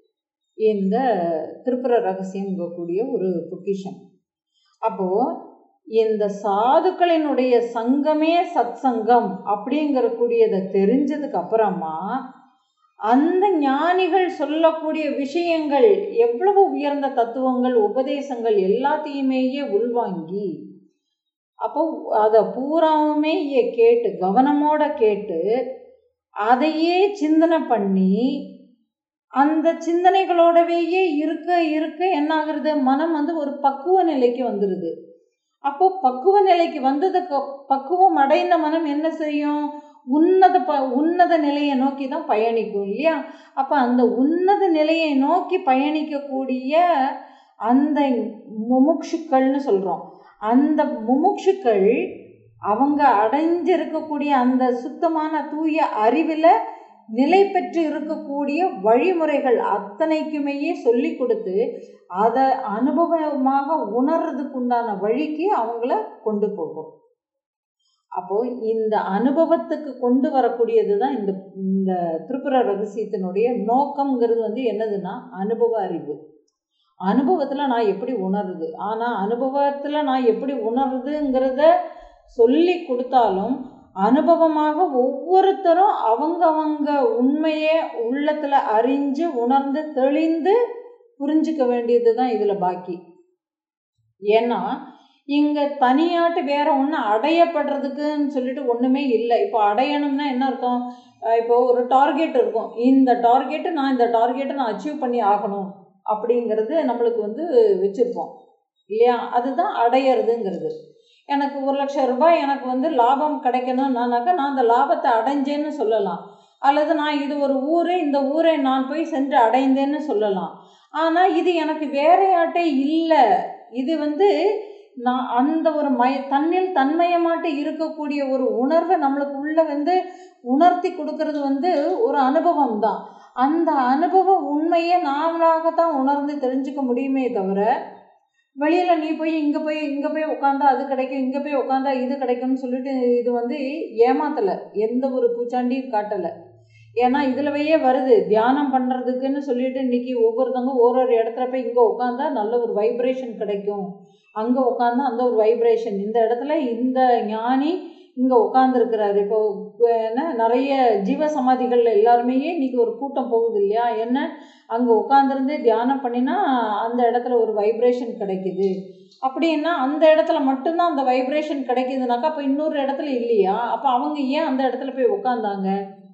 இந்த திருப்புர ரகசியங்கக்கூடிய ஒரு பொக்கிஷம் அப்போது இந்த சாதுக்களினுடைய சங்கமே சத்சங்கம் அப்படிங்கிறக்கூடியதை தெரிஞ்சதுக்கு அப்புறமா அந்த ஞானிகள் சொல்லக்கூடிய விஷயங்கள் எவ்வளவு உயர்ந்த தத்துவங்கள் உபதேசங்கள் எல்லாத்தையுமேயே உள்வாங்கி அப்போ அதை பூராவுமே கேட்டு கவனமோட கேட்டு அதையே சிந்தனை பண்ணி அந்த சிந்தனைகளோடவேயே இருக்க இருக்க என்ன ஆகுறது மனம் வந்து ஒரு பக்குவ நிலைக்கு வந்துடுது அப்போ பக்குவ நிலைக்கு வந்ததுக்கு பக்குவம் அடைந்த மனம் என்ன செய்யும் உன்னத ப உன்னத நிலையை நோக்கி தான் பயணிக்கும் இல்லையா அப்போ அந்த உன்னத நிலையை நோக்கி பயணிக்கக்கூடிய அந்த முமுட்சுக்கள்னு சொல்கிறோம் அந்த முமுட்சுக்கள் அவங்க அடைஞ்சிருக்கக்கூடிய அந்த சுத்தமான தூய அறிவில் நிலை பெற்று இருக்கக்கூடிய வழிமுறைகள் அத்தனைக்குமே சொல்லி கொடுத்து அதை அனுபவமாக உணர்றதுக்கு உண்டான வழிக்கு அவங்கள கொண்டு போகும் அப்போ இந்த அனுபவத்துக்கு கொண்டு வரக்கூடியது தான் இந்த இந்த திருப்புர ரகசியத்தினுடைய நோக்கம்ங்கிறது வந்து என்னதுன்னா அனுபவ அறிவு அனுபவத்தில் நான் எப்படி உணருது ஆனால் அனுபவத்தில் நான் எப்படி உணருதுங்கிறத சொல்லி கொடுத்தாலும் அனுபவமாக ஒவ்வொருத்தரும் அவங்க அவங்க உண்மையை உள்ளத்தில் அறிஞ்சு உணர்ந்து தெளிந்து புரிஞ்சுக்க வேண்டியது தான் இதில் பாக்கி ஏன்னா இங்கே தனியாட்டு வேற ஒன்று அடையப்படுறதுக்குன்னு சொல்லிட்டு ஒன்றுமே இல்லை இப்போ அடையணும்னா என்ன அர்த்தம் இப்போ ஒரு டார்கெட் இருக்கும் இந்த டார்கெட்டு நான் இந்த டார்கெட்டை நான் அச்சீவ் பண்ணி ஆகணும் அப்படிங்கிறது நம்மளுக்கு வந்து வச்சுருப்போம் இல்லையா அதுதான் அடையிறதுங்கிறது எனக்கு ஒரு லட்சம் ரூபாய் எனக்கு வந்து லாபம் கிடைக்கணும்னாக்கா நான் அந்த லாபத்தை அடைஞ்சேன்னு சொல்லலாம் அல்லது நான் இது ஒரு ஊர் இந்த ஊரை நான் போய் சென்று அடைந்தேன்னு சொல்லலாம் ஆனால் இது எனக்கு வேறையாட்டே இல்லை இது வந்து நான் அந்த ஒரு மய தன்னில் தன்மயமாட்டு இருக்கக்கூடிய ஒரு உணர்வை நம்மளுக்கு உள்ள வந்து உணர்த்தி கொடுக்கறது வந்து ஒரு அனுபவம் தான் அந்த அனுபவ உண்மையை நாமளாகத்தான் உணர்ந்து தெரிஞ்சுக்க முடியுமே தவிர வெளியில் நீ போய் இங்கே போய் இங்கே போய் உட்காந்தா அது கிடைக்கும் இங்கே போய் உட்காந்தா இது கிடைக்கும்னு சொல்லிட்டு இது வந்து ஏமாத்தலை எந்த ஒரு பூச்சாண்டியும் காட்டலை ஏன்னா இதுலவையே வருது தியானம் பண்ணுறதுக்குன்னு சொல்லிட்டு இன்னைக்கு ஒவ்வொருத்தவங்க ஒரு ஒரு இடத்துல போய் இங்கே உட்காந்தா நல்ல ஒரு வைப்ரேஷன் கிடைக்கும் அங்கே உட்காந்தா அந்த ஒரு வைப்ரேஷன் இந்த இடத்துல இந்த ஞானி இங்கே உட்காந்துருக்கிறாரு இப்போ என்ன நிறைய ஜீவ சமாதிகள் எல்லாருமே இன்னைக்கு ஒரு கூட்டம் போகுது இல்லையா என்ன அங்கே உட்காந்துருந்து தியானம் பண்ணினா அந்த இடத்துல ஒரு வைப்ரேஷன் கிடைக்குது அப்படின்னா அந்த இடத்துல மட்டும்தான் அந்த வைப்ரேஷன் கிடைக்குதுனாக்கா அப்போ இன்னொரு இடத்துல இல்லையா அப்போ அவங்க ஏன் அந்த இடத்துல போய் உட்காந்தாங்க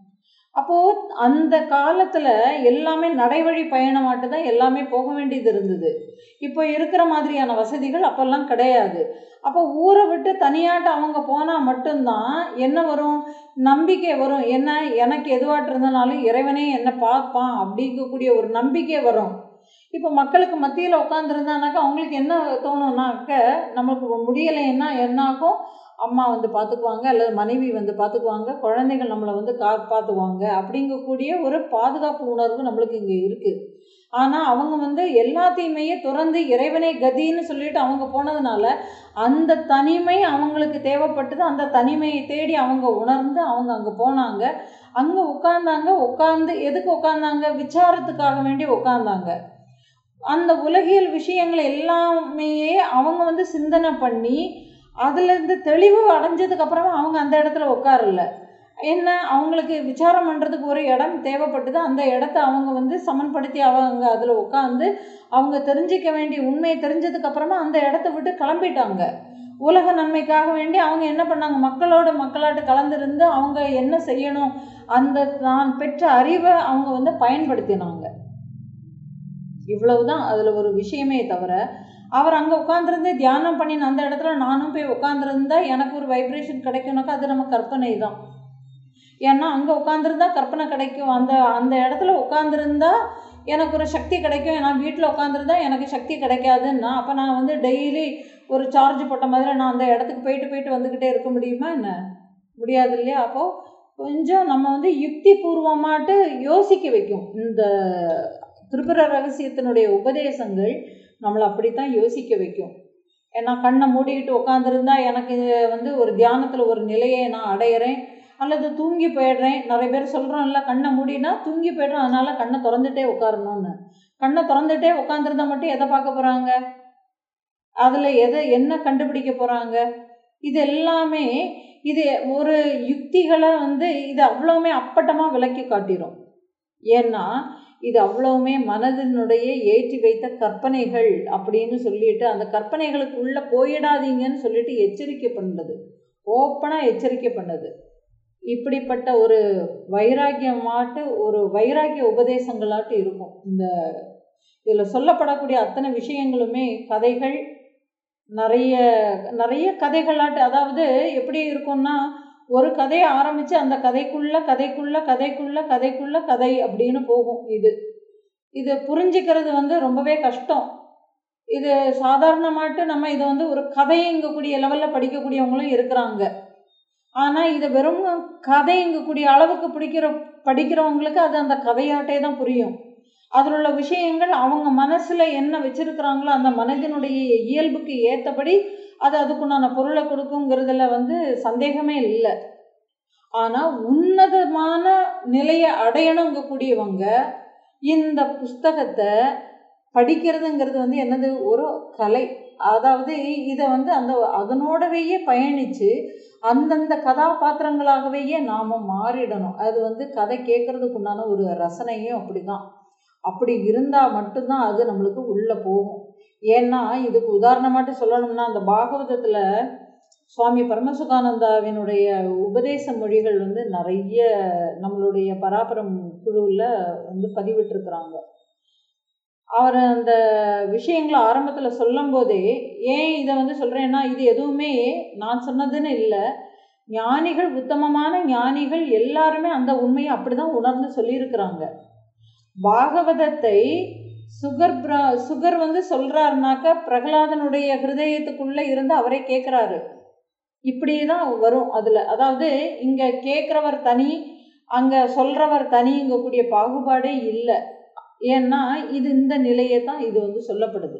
அப்போது அந்த காலத்தில் எல்லாமே நடைவழி பயணமாட்டு தான் எல்லாமே போக வேண்டியது இருந்தது இப்போ இருக்கிற மாதிரியான வசதிகள் அப்போல்லாம் கிடையாது அப்போ ஊரை விட்டு தனியாட்டு அவங்க போனால் மட்டும்தான் என்ன வரும் நம்பிக்கை வரும் என்ன எனக்கு எதுவாட்டு இருந்தனாலும் இறைவனே என்னை பார்ப்பான் அப்படிங்கக்கூடிய ஒரு நம்பிக்கை வரும் இப்போ மக்களுக்கு மத்தியில் உட்காந்துருந்தானாக்கா அவங்களுக்கு என்ன தோணும்னாக்க நம்மளுக்கு முடியலைன்னா என்ன ஆகும் அம்மா வந்து பார்த்துக்குவாங்க அல்லது மனைவி வந்து பார்த்துக்குவாங்க குழந்தைகள் நம்மளை வந்து காப்பாற்றுவாங்க அப்படிங்கக்கூடிய ஒரு பாதுகாப்பு உணர்வு நம்மளுக்கு இங்கே இருக்குது ஆனால் அவங்க வந்து எல்லாத்தையுமே துறந்து இறைவனை கதின்னு சொல்லிட்டு அவங்க போனதுனால அந்த தனிமை அவங்களுக்கு தேவைப்பட்டது அந்த தனிமையை தேடி அவங்க உணர்ந்து அவங்க அங்கே போனாங்க அங்கே உட்காந்தாங்க உட்காந்து எதுக்கு உட்காந்தாங்க விசாரத்துக்காக வேண்டி உட்காந்தாங்க அந்த உலகியல் விஷயங்கள் எல்லாமே அவங்க வந்து சிந்தனை பண்ணி அதுலேருந்து தெளிவு அடைஞ்சதுக்கப்புறமா அவங்க அந்த இடத்துல உட்காரல என்ன அவங்களுக்கு விசாரம் பண்ணுறதுக்கு ஒரு இடம் தேவைப்பட்டது அந்த இடத்த அவங்க வந்து சமன்படுத்தி அவங்க அதில் உட்காந்து அவங்க தெரிஞ்சிக்க வேண்டிய உண்மையை தெரிஞ்சதுக்கப்புறமா அந்த இடத்த விட்டு கிளம்பிட்டாங்க உலக நன்மைக்காக வேண்டி அவங்க என்ன பண்ணாங்க மக்களோட மக்களாட்டு கலந்துருந்து அவங்க என்ன செய்யணும் அந்த நான் பெற்ற அறிவை அவங்க வந்து பயன்படுத்தினாங்க இவ்வளவுதான் அதில் ஒரு விஷயமே தவிர அவர் அங்கே உட்காந்துருந்து தியானம் பண்ணின அந்த இடத்துல நானும் போய் உட்காந்துருந்தா எனக்கு ஒரு வைப்ரேஷன் கிடைக்கும்னாக்கா அது நம்ம கற்பனை தான் ஏன்னா அங்கே உட்காந்துருந்தா கற்பனை கிடைக்கும் அந்த அந்த இடத்துல உட்காந்துருந்தா எனக்கு ஒரு சக்தி கிடைக்கும் நான் வீட்டில் உட்காந்துருந்தா எனக்கு சக்தி கிடைக்காதுன்னா அப்போ நான் வந்து டெய்லி ஒரு சார்ஜ் போட்ட மாதிரி நான் அந்த இடத்துக்கு போயிட்டு போயிட்டு வந்துக்கிட்டே இருக்க முடியுமா என்ன முடியாது இல்லையா அப்போது கொஞ்சம் நம்ம வந்து யுக்தி பூர்வமாட்டு யோசிக்க வைக்கும் இந்த திருப்புர ரகசியத்தினுடைய உபதேசங்கள் நம்மளை அப்படித்தான் யோசிக்க வைக்கும் ஏன்னா கண்ணை மூடிக்கிட்டு உட்காந்துருந்தா எனக்கு வந்து ஒரு தியானத்தில் ஒரு நிலையை நான் அடையிறேன் அல்லது தூங்கி போயிடுறேன் நிறைய பேர் சொல்கிறோம்ல கண்ணை மூடினா தூங்கி போய்டும் அதனால் கண்ணை திறந்துட்டே உட்காரணும்னு கண்ணை திறந்துட்டே உட்காந்துருந்தா மட்டும் எதை பார்க்க போகிறாங்க அதில் எதை என்ன கண்டுபிடிக்க போகிறாங்க இது எல்லாமே இது ஒரு யுக்திகளை வந்து இது அவ்வளோவுமே அப்பட்டமாக விளக்கி காட்டிடும் ஏன்னா இது அவ்வளவுமே மனதினுடைய ஏற்றி வைத்த கற்பனைகள் அப்படின்னு சொல்லிட்டு அந்த கற்பனைகளுக்கு உள்ளே போயிடாதீங்கன்னு சொல்லிட்டு எச்சரிக்கை பண்ணுது ஓப்பனாக எச்சரிக்கை பண்ணுது இப்படிப்பட்ட ஒரு வைராக்கியமாட்டு ஒரு வைராக்கிய உபதேசங்களாட்டு இருக்கும் இந்த இதில் சொல்லப்படக்கூடிய அத்தனை விஷயங்களுமே கதைகள் நிறைய நிறைய கதைகளாட்டு அதாவது எப்படி இருக்கும்னா ஒரு கதையை ஆரம்பித்து அந்த கதைக்குள்ள கதைக்குள்ள கதைக்குள்ள கதைக்குள்ள கதை அப்படின்னு போகும் இது இது புரிஞ்சுக்கிறது வந்து ரொம்பவே கஷ்டம் இது சாதாரணமாட்டு நம்ம இதை வந்து ஒரு கதைங்கக்கூடிய லெவலில் படிக்கக்கூடியவங்களும் இருக்கிறாங்க ஆனால் இதை வெறும் கதைங்கக்கூடிய அளவுக்கு பிடிக்கிற படிக்கிறவங்களுக்கு அது அந்த கதையாட்டே தான் புரியும் அதில் உள்ள விஷயங்கள் அவங்க மனசில் என்ன வச்சுருக்கிறாங்களோ அந்த மனதினுடைய இயல்புக்கு ஏற்றபடி அது அதுக்குண்டான பொருளை கொடுக்குங்கிறதுல வந்து சந்தேகமே இல்லை ஆனால் உன்னதமான நிலையை அடையணுங்கக்கூடியவங்க இந்த புஸ்தகத்தை படிக்கிறதுங்கிறது வந்து என்னது ஒரு கலை அதாவது இதை வந்து அந்த அதனோடவேயே பயணித்து அந்தந்த கதாபாத்திரங்களாகவே நாம் மாறிடணும் அது வந்து கதை கேட்குறதுக்கு உண்டான ஒரு ரசனையும் அப்படி தான் அப்படி இருந்தால் மட்டும்தான் அது நம்மளுக்கு உள்ளே போகும் ஏன்னா இதுக்கு உதாரணமாட்டு சொல்லணும்னா அந்த பாகவதத்தில் சுவாமி பரமசுகானந்தாவினுடைய உபதேச மொழிகள் வந்து நிறைய நம்மளுடைய பராபரம் குழுவில் வந்து பதிவிட்டிருக்கிறாங்க அவர் அந்த விஷயங்களை ஆரம்பத்தில் சொல்லும் போதே ஏன் இதை வந்து சொல்கிறேன்னா இது எதுவுமே நான் சொன்னதுன்னு இல்லை ஞானிகள் உத்தமமான ஞானிகள் எல்லாருமே அந்த உண்மையை அப்படிதான் உணர்ந்து சொல்லியிருக்கிறாங்க பாகவதத்தை சுகர் பிர சுகர் வந்து சொல்றாருனாக்க பிரகலாதனுடைய ஹிருதயத்துக்குள்ள இருந்து அவரே கேட்குறாரு இப்படி தான் வரும் அதில் அதாவது இங்கே கேட்குறவர் தனி அங்கே சொல்கிறவர் தனிங்கக்கூடிய பாகுபாடே இல்லை ஏன்னா இது இந்த நிலையை தான் இது வந்து சொல்லப்படுது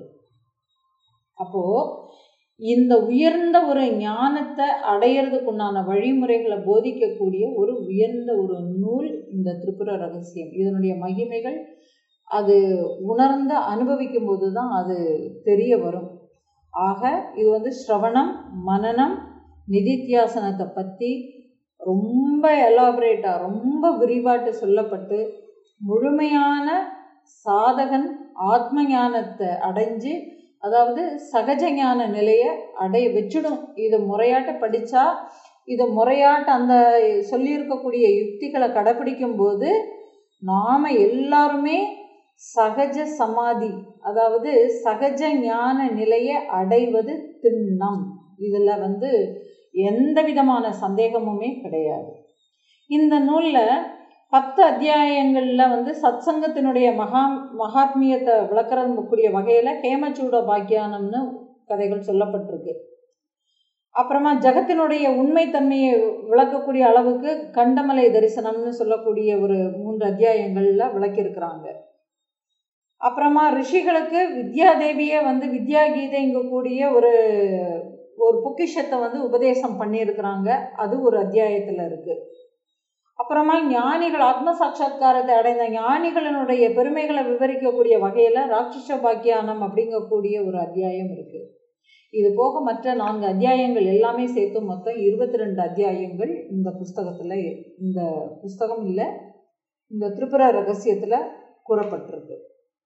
அப்போது இந்த உயர்ந்த ஒரு ஞானத்தை அடையிறதுக்குண்டான வழிமுறைகளை போதிக்கக்கூடிய ஒரு உயர்ந்த ஒரு நூல் இந்த திரிபுர ரகசியம் இதனுடைய மகிமைகள் அது உணர்ந்து அனுபவிக்கும் போது தான் அது தெரிய வரும் ஆக இது வந்து ஸ்ரவணம் மனநம் நிதித்தியாசனத்தை பற்றி ரொம்ப எலாபரேட்டாக ரொம்ப விரிவாட்டு சொல்லப்பட்டு முழுமையான சாதகன் ஆத்ம ஞானத்தை அடைஞ்சு அதாவது சகஜ ஞான நிலையை அடைய வச்சிடும் இது முறையாட்ட படித்தா இது முறையாட்ட அந்த சொல்லியிருக்கக்கூடிய யுக்திகளை கடைப்பிடிக்கும் போது நாம் எல்லாருமே சகஜ சமாதி அதாவது சகஜ ஞான நிலையை அடைவது திண்ணம் இதில் வந்து எந்த விதமான சந்தேகமுமே கிடையாது இந்த நூலில் பத்து அத்தியாயங்களில் வந்து சத்சங்கத்தினுடைய மகா மகாத்மியத்தை விளக்கக்கூடிய வகையில் ஹேமச்சூட பாக்கியானம்னு கதைகள் சொல்லப்பட்டிருக்கு அப்புறமா ஜகத்தினுடைய உண்மைத்தன்மையை விளக்கக்கூடிய அளவுக்கு கண்டமலை தரிசனம்னு சொல்லக்கூடிய ஒரு மூன்று அத்தியாயங்களில் விளக்கியிருக்கிறாங்க அப்புறமா ரிஷிகளுக்கு வித்யாதேவியே வந்து வித்யா கீதைங்கக்கூடிய ஒரு ஒரு பொக்கிஷத்தை வந்து உபதேசம் பண்ணியிருக்கிறாங்க அது ஒரு அத்தியாயத்தில் இருக்குது அப்புறமா ஞானிகள் ஆத்ம சாட்சா்காரத்தை அடைந்த ஞானிகளினுடைய பெருமைகளை விவரிக்கக்கூடிய வகையில் ராட்சச பாக்கியானம் அப்படிங்கக்கூடிய ஒரு அத்தியாயம் இருக்குது இது போக மற்ற நான்கு அத்தியாயங்கள் எல்லாமே சேர்த்து மொத்தம் இருபத்தி ரெண்டு அத்தியாயங்கள் இந்த புஸ்தகத்தில் இந்த புஸ்தகம் இல்லை இந்த திரிபுர ரகசியத்தில் கூறப்பட்டிருக்கு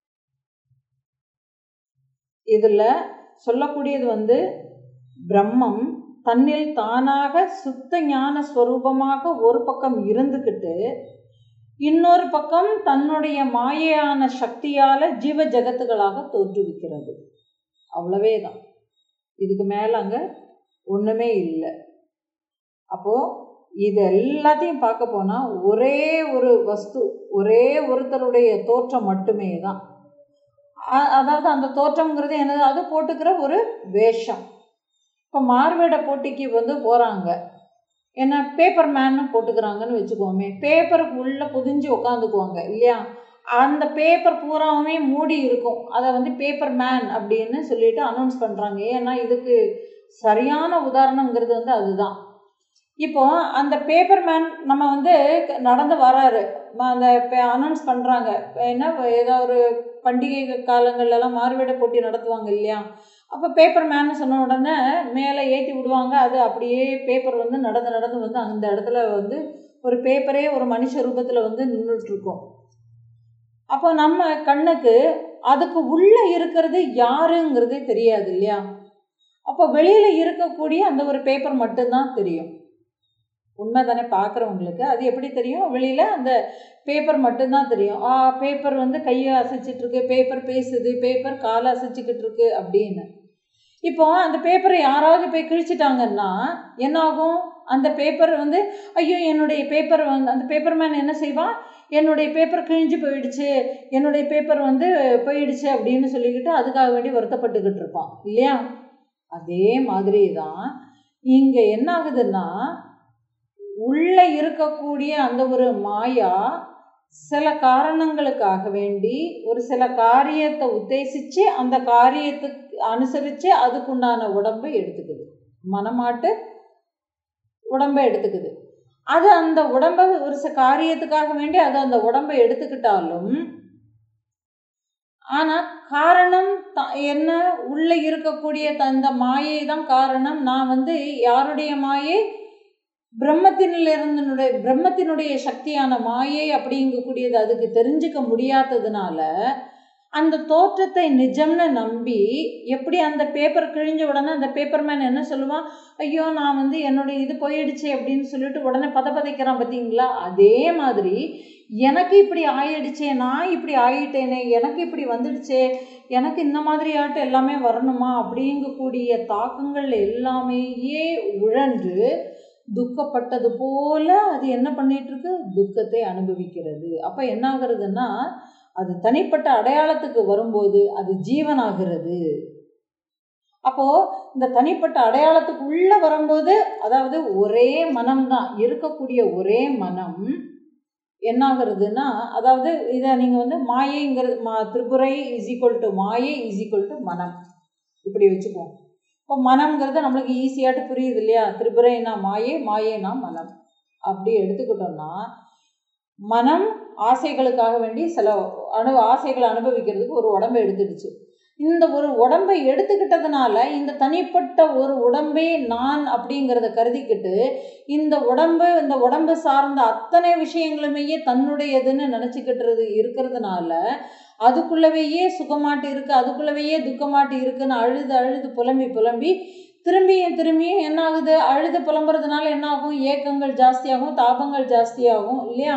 இதில் சொல்லக்கூடியது வந்து பிரம்மம் தன்னில் தானாக சுத்த ஞான ஸ்வரூபமாக ஒரு பக்கம் இருந்துக்கிட்டு இன்னொரு பக்கம் தன்னுடைய மாயையான சக்தியால் ஜீவ ஜகத்துகளாக தோற்றுவிக்கிறது அவ்வளவே தான் இதுக்கு மேலே அங்கே ஒன்றுமே இல்லை அப்போது இது எல்லாத்தையும் பார்க்க போனால் ஒரே ஒரு வஸ்து ஒரே ஒருத்தருடைய தோற்றம் மட்டுமே தான் அதாவது அந்த தோற்றம்ங்கிறது என்னது அது போட்டுக்கிற ஒரு வேஷம் இப்போ மார்வேட போட்டிக்கு வந்து போகிறாங்க என்ன பேப்பர் மேன்னு போட்டுக்கிறாங்கன்னு வச்சுக்கோமே பேப்பருக்கு உள்ளே புதிஞ்சு உட்காந்துக்குவாங்க இல்லையா அந்த பேப்பர் பூராவுமே மூடி இருக்கும் அதை வந்து பேப்பர் மேன் அப்படின்னு சொல்லிட்டு அனௌன்ஸ் பண்ணுறாங்க ஏன்னா இதுக்கு சரியான உதாரணங்கிறது வந்து அதுதான் இப்போ அந்த பேப்பர் மேன் நம்ம வந்து நடந்து வராரு அந்த அனௌன்ஸ் பண்ணுறாங்க என்ன ஏதோ ஒரு பண்டிகை காலங்கள்லாம் மாறுவேட போட்டி நடத்துவாங்க இல்லையா அப்போ பேப்பர் மேன்னு சொன்ன உடனே மேலே ஏற்றி விடுவாங்க அது அப்படியே பேப்பர் வந்து நடந்து நடந்து வந்து அந்த இடத்துல வந்து ஒரு பேப்பரே ஒரு மனுஷ ரூபத்தில் வந்து நின்றுட்டுருக்கோம் அப்போ நம்ம கண்ணுக்கு அதுக்கு உள்ளே இருக்கிறது யாருங்கிறதே தெரியாது இல்லையா அப்போ வெளியில் இருக்கக்கூடிய அந்த ஒரு பேப்பர் மட்டும்தான் தெரியும் உண்மை தானே பார்க்குறவங்களுக்கு அது எப்படி தெரியும் வெளியில் அந்த பேப்பர் மட்டும்தான் தெரியும் ஆ பேப்பர் வந்து கையை அசைச்சிட்ருக்கு பேப்பர் பேசுது பேப்பர் காலை அசைச்சிக்கிட்டு இருக்கு அப்படின்னு இப்போ அந்த பேப்பரை யாராவது போய் கிழிச்சிட்டாங்கன்னா என்னாகும் அந்த பேப்பர் வந்து ஐயோ என்னுடைய பேப்பர் வந்து அந்த பேப்பர் மேன் என்ன செய்வான் என்னுடைய பேப்பர் கிழிஞ்சு போயிடுச்சு என்னுடைய பேப்பர் வந்து போயிடுச்சு அப்படின்னு சொல்லிக்கிட்டு அதுக்காக வேண்டி வருத்தப்பட்டுக்கிட்டு இருப்பான் இல்லையா அதே மாதிரி தான் இங்கே என்ன ஆகுதுன்னா உள்ளே இருக்கக்கூடிய அந்த ஒரு மாயா சில காரணங்களுக்காக வேண்டி ஒரு சில காரியத்தை உத்தேசித்து அந்த காரியத்துக்கு அனுசரித்து அதுக்குண்டான உடம்பை எடுத்துக்குது மனமாட்டு உடம்பை எடுத்துக்குது அது அந்த உடம்பை ஒரு சில காரியத்துக்காக வேண்டி அது அந்த உடம்பை எடுத்துக்கிட்டாலும் ஆனால் காரணம் த என்ன உள்ளே இருக்கக்கூடிய அந்த மாயை தான் காரணம் நான் வந்து யாருடைய மாயை பிரம்மத்தினிலிருந்தனுடைய பிரம்மத்தினுடைய சக்தியான மாயை அப்படிங்கக்கூடியது அதுக்கு தெரிஞ்சுக்க முடியாததுனால அந்த தோற்றத்தை நிஜம்னு நம்பி எப்படி அந்த பேப்பர் கிழிஞ்ச உடனே அந்த பேப்பர் மேன் என்ன சொல்லுவான் ஐயோ நான் வந்து என்னுடைய இது போயிடுச்சு அப்படின்னு சொல்லிட்டு உடனே பத பதைக்கிறான் பார்த்தீங்களா அதே மாதிரி எனக்கு இப்படி ஆயிடுச்சே நான் இப்படி ஆயிட்டேனே எனக்கு இப்படி வந்துடுச்சே எனக்கு இந்த மாதிரி ஆட்டு எல்லாமே வரணுமா அப்படிங்கக்கூடிய தாக்கங்கள் எல்லாமே உழன்று துக்கப்பட்டது போல அது என்ன பண்ணிட்டு இருக்கு துக்கத்தை அனுபவிக்கிறது அப்ப என்ன ஆகுறதுன்னா அது தனிப்பட்ட அடையாளத்துக்கு வரும்போது அது ஜீவனாகிறது அப்போ இந்த தனிப்பட்ட அடையாளத்துக்கு உள்ள வரும்போது அதாவது ஒரே மனம்தான் இருக்கக்கூடிய ஒரே மனம் என்ன ஆகுறதுன்னா அதாவது இதை நீங்கள் வந்து மாயைங்கிறது மா திரிபுரை இஸ் ஈக்குவல் டு மாயை இஸ் ஈக்குவல் டு மனம் இப்படி வச்சுக்குவோம் இப்போ மனம்ங்கிறது நம்மளுக்கு ஈஸியாட்டு புரியுது இல்லையா திரிபுரைனா மாயை மாயைனா மனம் அப்படி எடுத்துக்கிட்டோம்னா மனம் ஆசைகளுக்காக வேண்டி சில அனு ஆசைகளை அனுபவிக்கிறதுக்கு ஒரு உடம்பை எடுத்துடுச்சு இந்த ஒரு உடம்பை எடுத்துக்கிட்டதுனால இந்த தனிப்பட்ட ஒரு உடம்பே நான் அப்படிங்கிறத கருதிக்கிட்டு இந்த உடம்பு இந்த உடம்பு சார்ந்த அத்தனை விஷயங்களுமே தன்னுடையதுன்னு நினச்சிக்கிட்டுறது இருக்கிறதுனால அதுக்குள்ளவேயே சுகமாட்டு இருக்கு அதுக்குள்ளவேயே துக்கமாட்டு இருக்குன்னு அழுது அழுது புலம்பி புலம்பி திரும்பியும் திரும்பியும் என்ன ஆகுது அழுது புலம்புறதுனால என்ன ஆகும் ஏக்கங்கள் ஜாஸ்தியாகும் தாபங்கள் ஜாஸ்தியாகும் இல்லையா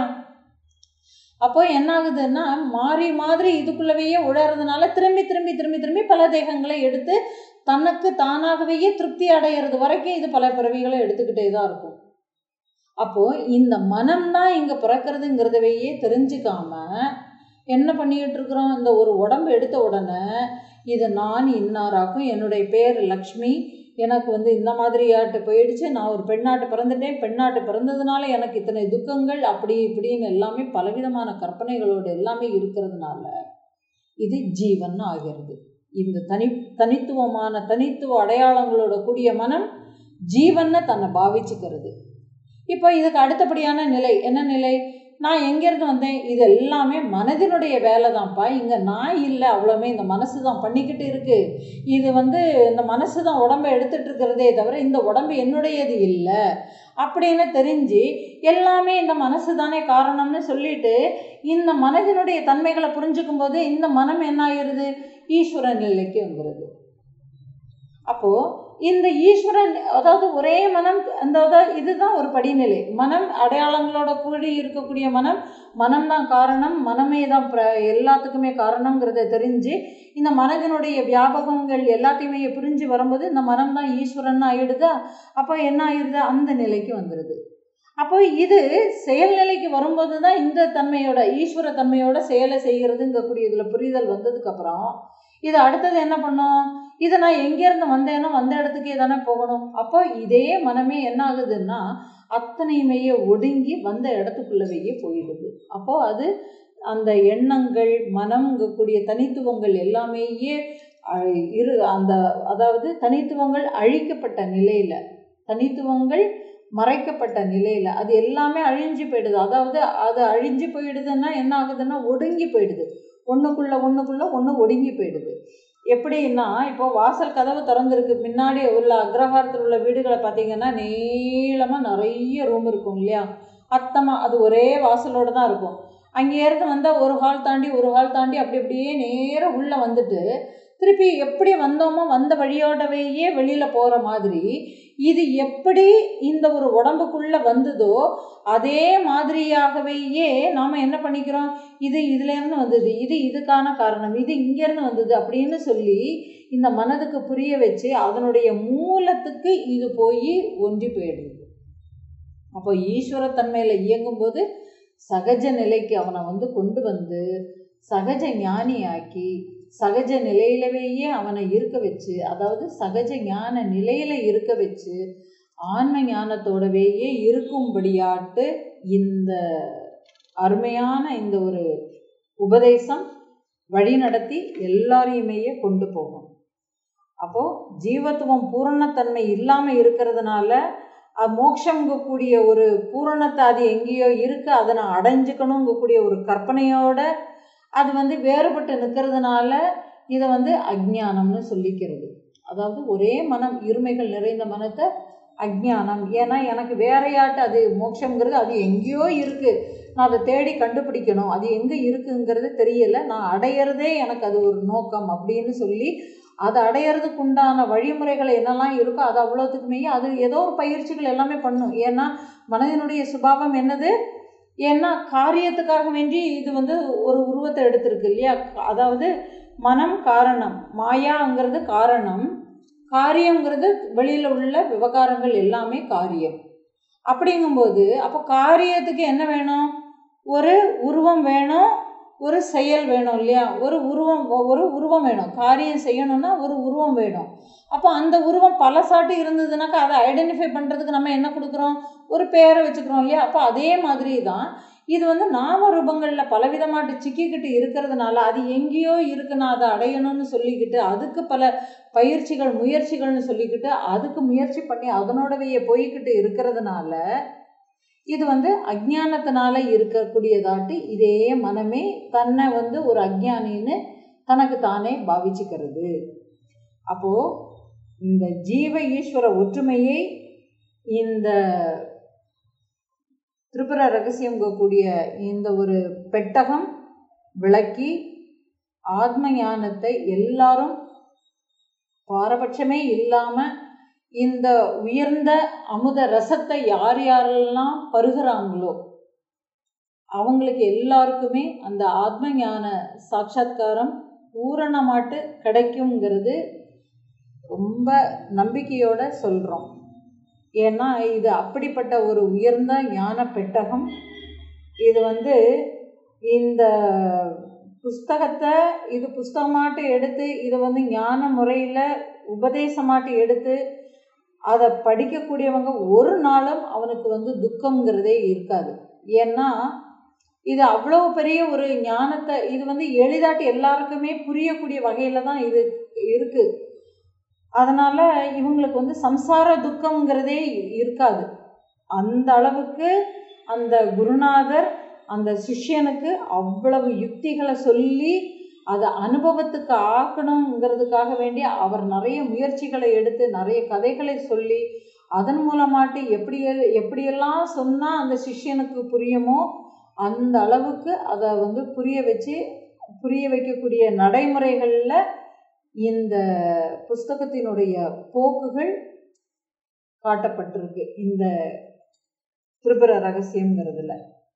அப்போ என்ன ஆகுதுன்னா மாறி மாதிரி இதுக்குள்ளவேயே உழறதுனால திரும்பி திரும்பி திரும்பி திரும்பி பல தேகங்களை எடுத்து தனக்கு தானாகவே திருப்தி அடையிறது வரைக்கும் இது பல பிறவிகளை எடுத்துக்கிட்டே தான் இருக்கும் அப்போ இந்த மனம்தான் இங்க பிறக்கிறதுங்கிறதவையே தெரிஞ்சுக்காம என்ன பண்ணிக்கிட்டு இருக்கிறோம் இந்த ஒரு உடம்பு எடுத்த உடனே இது நான் இன்னாராக்கும் என்னுடைய பேர் லக்ஷ்மி எனக்கு வந்து இந்த மாதிரியாட்டு போயிடுச்சு நான் ஒரு பெண்ணாட்டு பிறந்துட்டேன் பெண்ணாட்டு பிறந்ததுனால எனக்கு இத்தனை துக்கங்கள் அப்படி இப்படின்னு எல்லாமே பலவிதமான கற்பனைகளோடு எல்லாமே இருக்கிறதுனால இது ஜீவன் ஆகிறது இந்த தனி தனித்துவமான தனித்துவ அடையாளங்களோட கூடிய மனம் ஜீவன்னு தன்னை பாவிச்சுக்கிறது இப்போ இதுக்கு அடுத்தபடியான நிலை என்ன நிலை நான் எங்கேருந்து வந்தேன் இது எல்லாமே மனதினுடைய வேலை தான்ப்பா இங்கே நான் இல்லை அவ்வளோமே இந்த மனசு தான் பண்ணிக்கிட்டு இருக்கு இது வந்து இந்த மனசு தான் உடம்பை எடுத்துட்டு இருக்கிறதே தவிர இந்த உடம்பு என்னுடையது இல்லை அப்படின்னு தெரிஞ்சு எல்லாமே இந்த மனசு தானே காரணம்னு சொல்லிட்டு இந்த மனதினுடைய தன்மைகளை புரிஞ்சுக்கும் போது இந்த மனம் என்ன ஆயிடுது ஈஸ்வர நிலைக்கு வந்துடுது அப்போது இந்த ஈஸ்வரன் அதாவது ஒரே மனம் அந்த அதாவது இதுதான் ஒரு படிநிலை மனம் அடையாளங்களோட கூடி இருக்கக்கூடிய மனம் மனம் தான் காரணம் மனமே தான் பிர எல்லாத்துக்குமே காரணங்கிறத தெரிஞ்சு இந்த மனதினுடைய வியாபகங்கள் எல்லாத்தையுமே புரிஞ்சு வரும்போது இந்த மனம் தான் ஈஸ்வரன் ஆயிடுதா அப்போ என்ன ஆயிடுது அந்த நிலைக்கு வந்துடுது அப்போ இது செயல்நிலைக்கு வரும்போது தான் இந்த தன்மையோட ஈஸ்வர தன்மையோட செயலை செய்கிறதுங்கக்கூடிய இதில் புரிதல் வந்ததுக்கப்புறம் இது அடுத்தது என்ன பண்ணும் இதை நான் எங்கேருந்து வந்தேனோ வந்த இடத்துக்கே தானே போகணும் அப்போ இதே மனமே என்ன ஆகுதுன்னா அத்தனையுமையே ஒடுங்கி வந்த இடத்துக்குள்ளவையே போயிடுது அப்போ அது அந்த எண்ணங்கள் மனம்ங்கக்கூடிய தனித்துவங்கள் எல்லாமேயே இரு அந்த அதாவது தனித்துவங்கள் அழிக்கப்பட்ட நிலையில் தனித்துவங்கள் மறைக்கப்பட்ட நிலையில் அது எல்லாமே அழிஞ்சு போயிடுது அதாவது அது அழிஞ்சு போயிடுதுன்னா என்ன ஆகுதுன்னா ஒடுங்கி போயிடுது ஒன்றுக்குள்ளே ஒன்றுக்குள்ளே ஒன்று ஒடுங்கி போயிடுது எப்படின்னா இப்போ வாசல் கதவு திறந்துருக்கு முன்னாடி உள்ள அக்ரஹாரத்தில் உள்ள வீடுகளை பார்த்தீங்கன்னா நீளமாக நிறைய ரூம் இருக்கும் இல்லையா அத்தமாக அது ஒரே வாசலோடு தான் இருக்கும் அங்கேருந்து வந்தால் ஒரு ஹால் தாண்டி ஒரு ஹால் தாண்டி அப்படி அப்படியே நேராக உள்ளே வந்துட்டு திருப்பி எப்படி வந்தோமோ வந்த வழியோடவேயே வெளியில் போகிற மாதிரி இது எப்படி இந்த ஒரு உடம்புக்குள்ளே வந்ததோ அதே மாதிரியாகவேயே நாம் என்ன பண்ணிக்கிறோம் இது இதுலேருந்து வந்தது இது இதுக்கான காரணம் இது இங்கேருந்து வந்தது அப்படின்னு சொல்லி இந்த மனதுக்கு புரிய வச்சு அதனுடைய மூலத்துக்கு இது போய் ஒன்றி போயிடுது அப்போ ஈஸ்வரத்தன்மையில் இயங்கும்போது சகஜ நிலைக்கு அவனை வந்து கொண்டு வந்து சகஜ ஞானியாக்கி சகஜ நிலையிலவேயே அவனை இருக்க வச்சு அதாவது சகஜ ஞான நிலையில இருக்க வச்சு ஆன்ம ஞானத்தோடவேயே இருக்கும்படியாட்டு இந்த அருமையான இந்த ஒரு உபதேசம் வழி நடத்தி எல்லாரையுமே கொண்டு போகும் அப்போது ஜீவத்துவம் பூரணத்தன்மை இல்லாமல் இருக்கிறதுனால மோட்சங்கக்கூடிய ஒரு பூரணத்தை அது எங்கேயோ இருக்குது அதை நான் அடைஞ்சுக்கணுங்கக்கூடிய ஒரு கற்பனையோட அது வந்து வேறுபட்டு நிற்கிறதுனால இதை வந்து அஜ்ஞானம்னு சொல்லிக்கிறது அதாவது ஒரே மனம் இருமைகள் நிறைந்த மனத்தை அஜ்ஞானம் ஏன்னா எனக்கு வேறையாட்டு அது மோட்சங்கிறது அது எங்கேயோ இருக்குது நான் அதை தேடி கண்டுபிடிக்கணும் அது எங்கே இருக்குங்கிறது தெரியல நான் அடையிறதே எனக்கு அது ஒரு நோக்கம் அப்படின்னு சொல்லி அதை அடையிறதுக்கு உண்டான வழிமுறைகள் என்னெல்லாம் இருக்கோ அது அவ்வளோத்துக்குமே அது ஏதோ ஒரு பயிற்சிகள் எல்லாமே பண்ணும் ஏன்னா மனதினுடைய சுபாவம் என்னது ஏன்னா காரியத்துக்காக வேண்டி இது வந்து ஒரு உருவத்தை எடுத்திருக்கு இல்லையா அதாவது மனம் காரணம் மாயாங்கிறது காரணம் காரியங்கிறது வெளியில் உள்ள விவகாரங்கள் எல்லாமே காரியம் அப்படிங்கும்போது அப்போ காரியத்துக்கு என்ன வேணும் ஒரு உருவம் வேணும் ஒரு செயல் வேணும் இல்லையா ஒரு உருவம் ஒரு உருவம் வேணும் காரியம் செய்யணும்னா ஒரு உருவம் வேணும் அப்போ அந்த உருவம் பழசாட்டு இருந்ததுனாக்கா அதை ஐடென்டிஃபை பண்ணுறதுக்கு நம்ம என்ன கொடுக்குறோம் ஒரு பேரை வச்சுக்கிறோம் இல்லையா அப்போ அதே மாதிரி தான் இது வந்து நாம ரூபங்களில் பலவிதமாட்டு சிக்கிக்கிட்டு இருக்கிறதுனால அது எங்கேயோ இருக்குன்னா அதை அடையணும்னு சொல்லிக்கிட்டு அதுக்கு பல பயிற்சிகள் முயற்சிகள்னு சொல்லிக்கிட்டு அதுக்கு முயற்சி பண்ணி அதனோடவையே போய்கிட்டு இருக்கிறதுனால இது வந்து அஜ்ஞானத்தினால இருக்கக்கூடியதாட்டு இதே மனமே தன்னை வந்து ஒரு அஜ்ஞானின்னு தனக்கு தானே பாவிச்சுக்கிறது அப்போ இந்த ஜீவ ஈஸ்வர ஒற்றுமையை இந்த திரிபுர ரகசியம் கூடிய இந்த ஒரு பெட்டகம் விளக்கி ஆத்ம ஞானத்தை எல்லாரும் பாரபட்சமே இல்லாமல் இந்த உயர்ந்த அமுத ரசத்தை யார் யாரெல்லாம் பருகிறாங்களோ அவங்களுக்கு எல்லாருக்குமே அந்த ஆத்ம ஞான சாட்சாத்காரம் பூரணமாட்டு கிடைக்குங்கிறது ரொம்ப நம்பிக்கையோட சொல்கிறோம் ஏன்னா இது அப்படிப்பட்ட ஒரு உயர்ந்த ஞான பெட்டகம் இது வந்து இந்த புஸ்தகத்தை இது புஸ்தகமாட்டு எடுத்து இதை வந்து ஞான முறையில் உபதேசமாட்டு எடுத்து அதை படிக்கக்கூடியவங்க ஒரு நாளும் அவனுக்கு வந்து துக்கங்கிறதே இருக்காது ஏன்னா இது அவ்வளோ பெரிய ஒரு ஞானத்தை இது வந்து எளிதாட்டு எல்லாருக்குமே புரியக்கூடிய வகையில் தான் இது இருக்குது அதனால் இவங்களுக்கு வந்து சம்சார துக்கங்கிறதே இருக்காது அந்த அளவுக்கு அந்த குருநாதர் அந்த சிஷ்யனுக்கு அவ்வளவு யுக்திகளை சொல்லி அதை அனுபவத்துக்கு ஆக்கணுங்கிறதுக்காக வேண்டி அவர் நிறைய முயற்சிகளை எடுத்து நிறைய கதைகளை சொல்லி அதன் மூலமாட்டு எப்படி எப்படியெல்லாம் சொன்னால் அந்த சிஷ்யனுக்கு புரியுமோ அந்த அளவுக்கு அதை வந்து புரிய வச்சு புரிய வைக்கக்கூடிய நடைமுறைகளில் இந்த புஸ்தகத்தினுடைய போக்குகள் காட்டப்பட்டிருக்கு இந்த திரிபுர ரகசியங்கிறதுல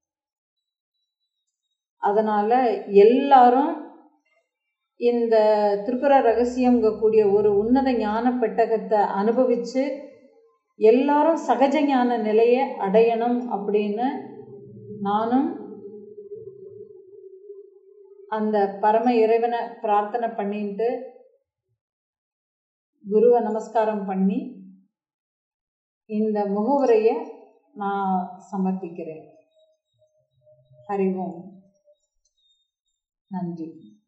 அதனால் எல்லாரும் இந்த திரிபுர ரகசியங்கக்கூடிய ஒரு உன்னத ஞான பெட்டகத்தை அனுபவித்து எல்லாரும் சகஜ ஞான நிலையை அடையணும் அப்படின்னு நானும் அந்த பரம இறைவனை பிரார்த்தனை பண்ணிட்டு குருவை நமஸ்காரம் பண்ணி இந்த முகவுரையை நான் சமர்ப்பிக்கிறேன் ஹரி ஓம் நன்றி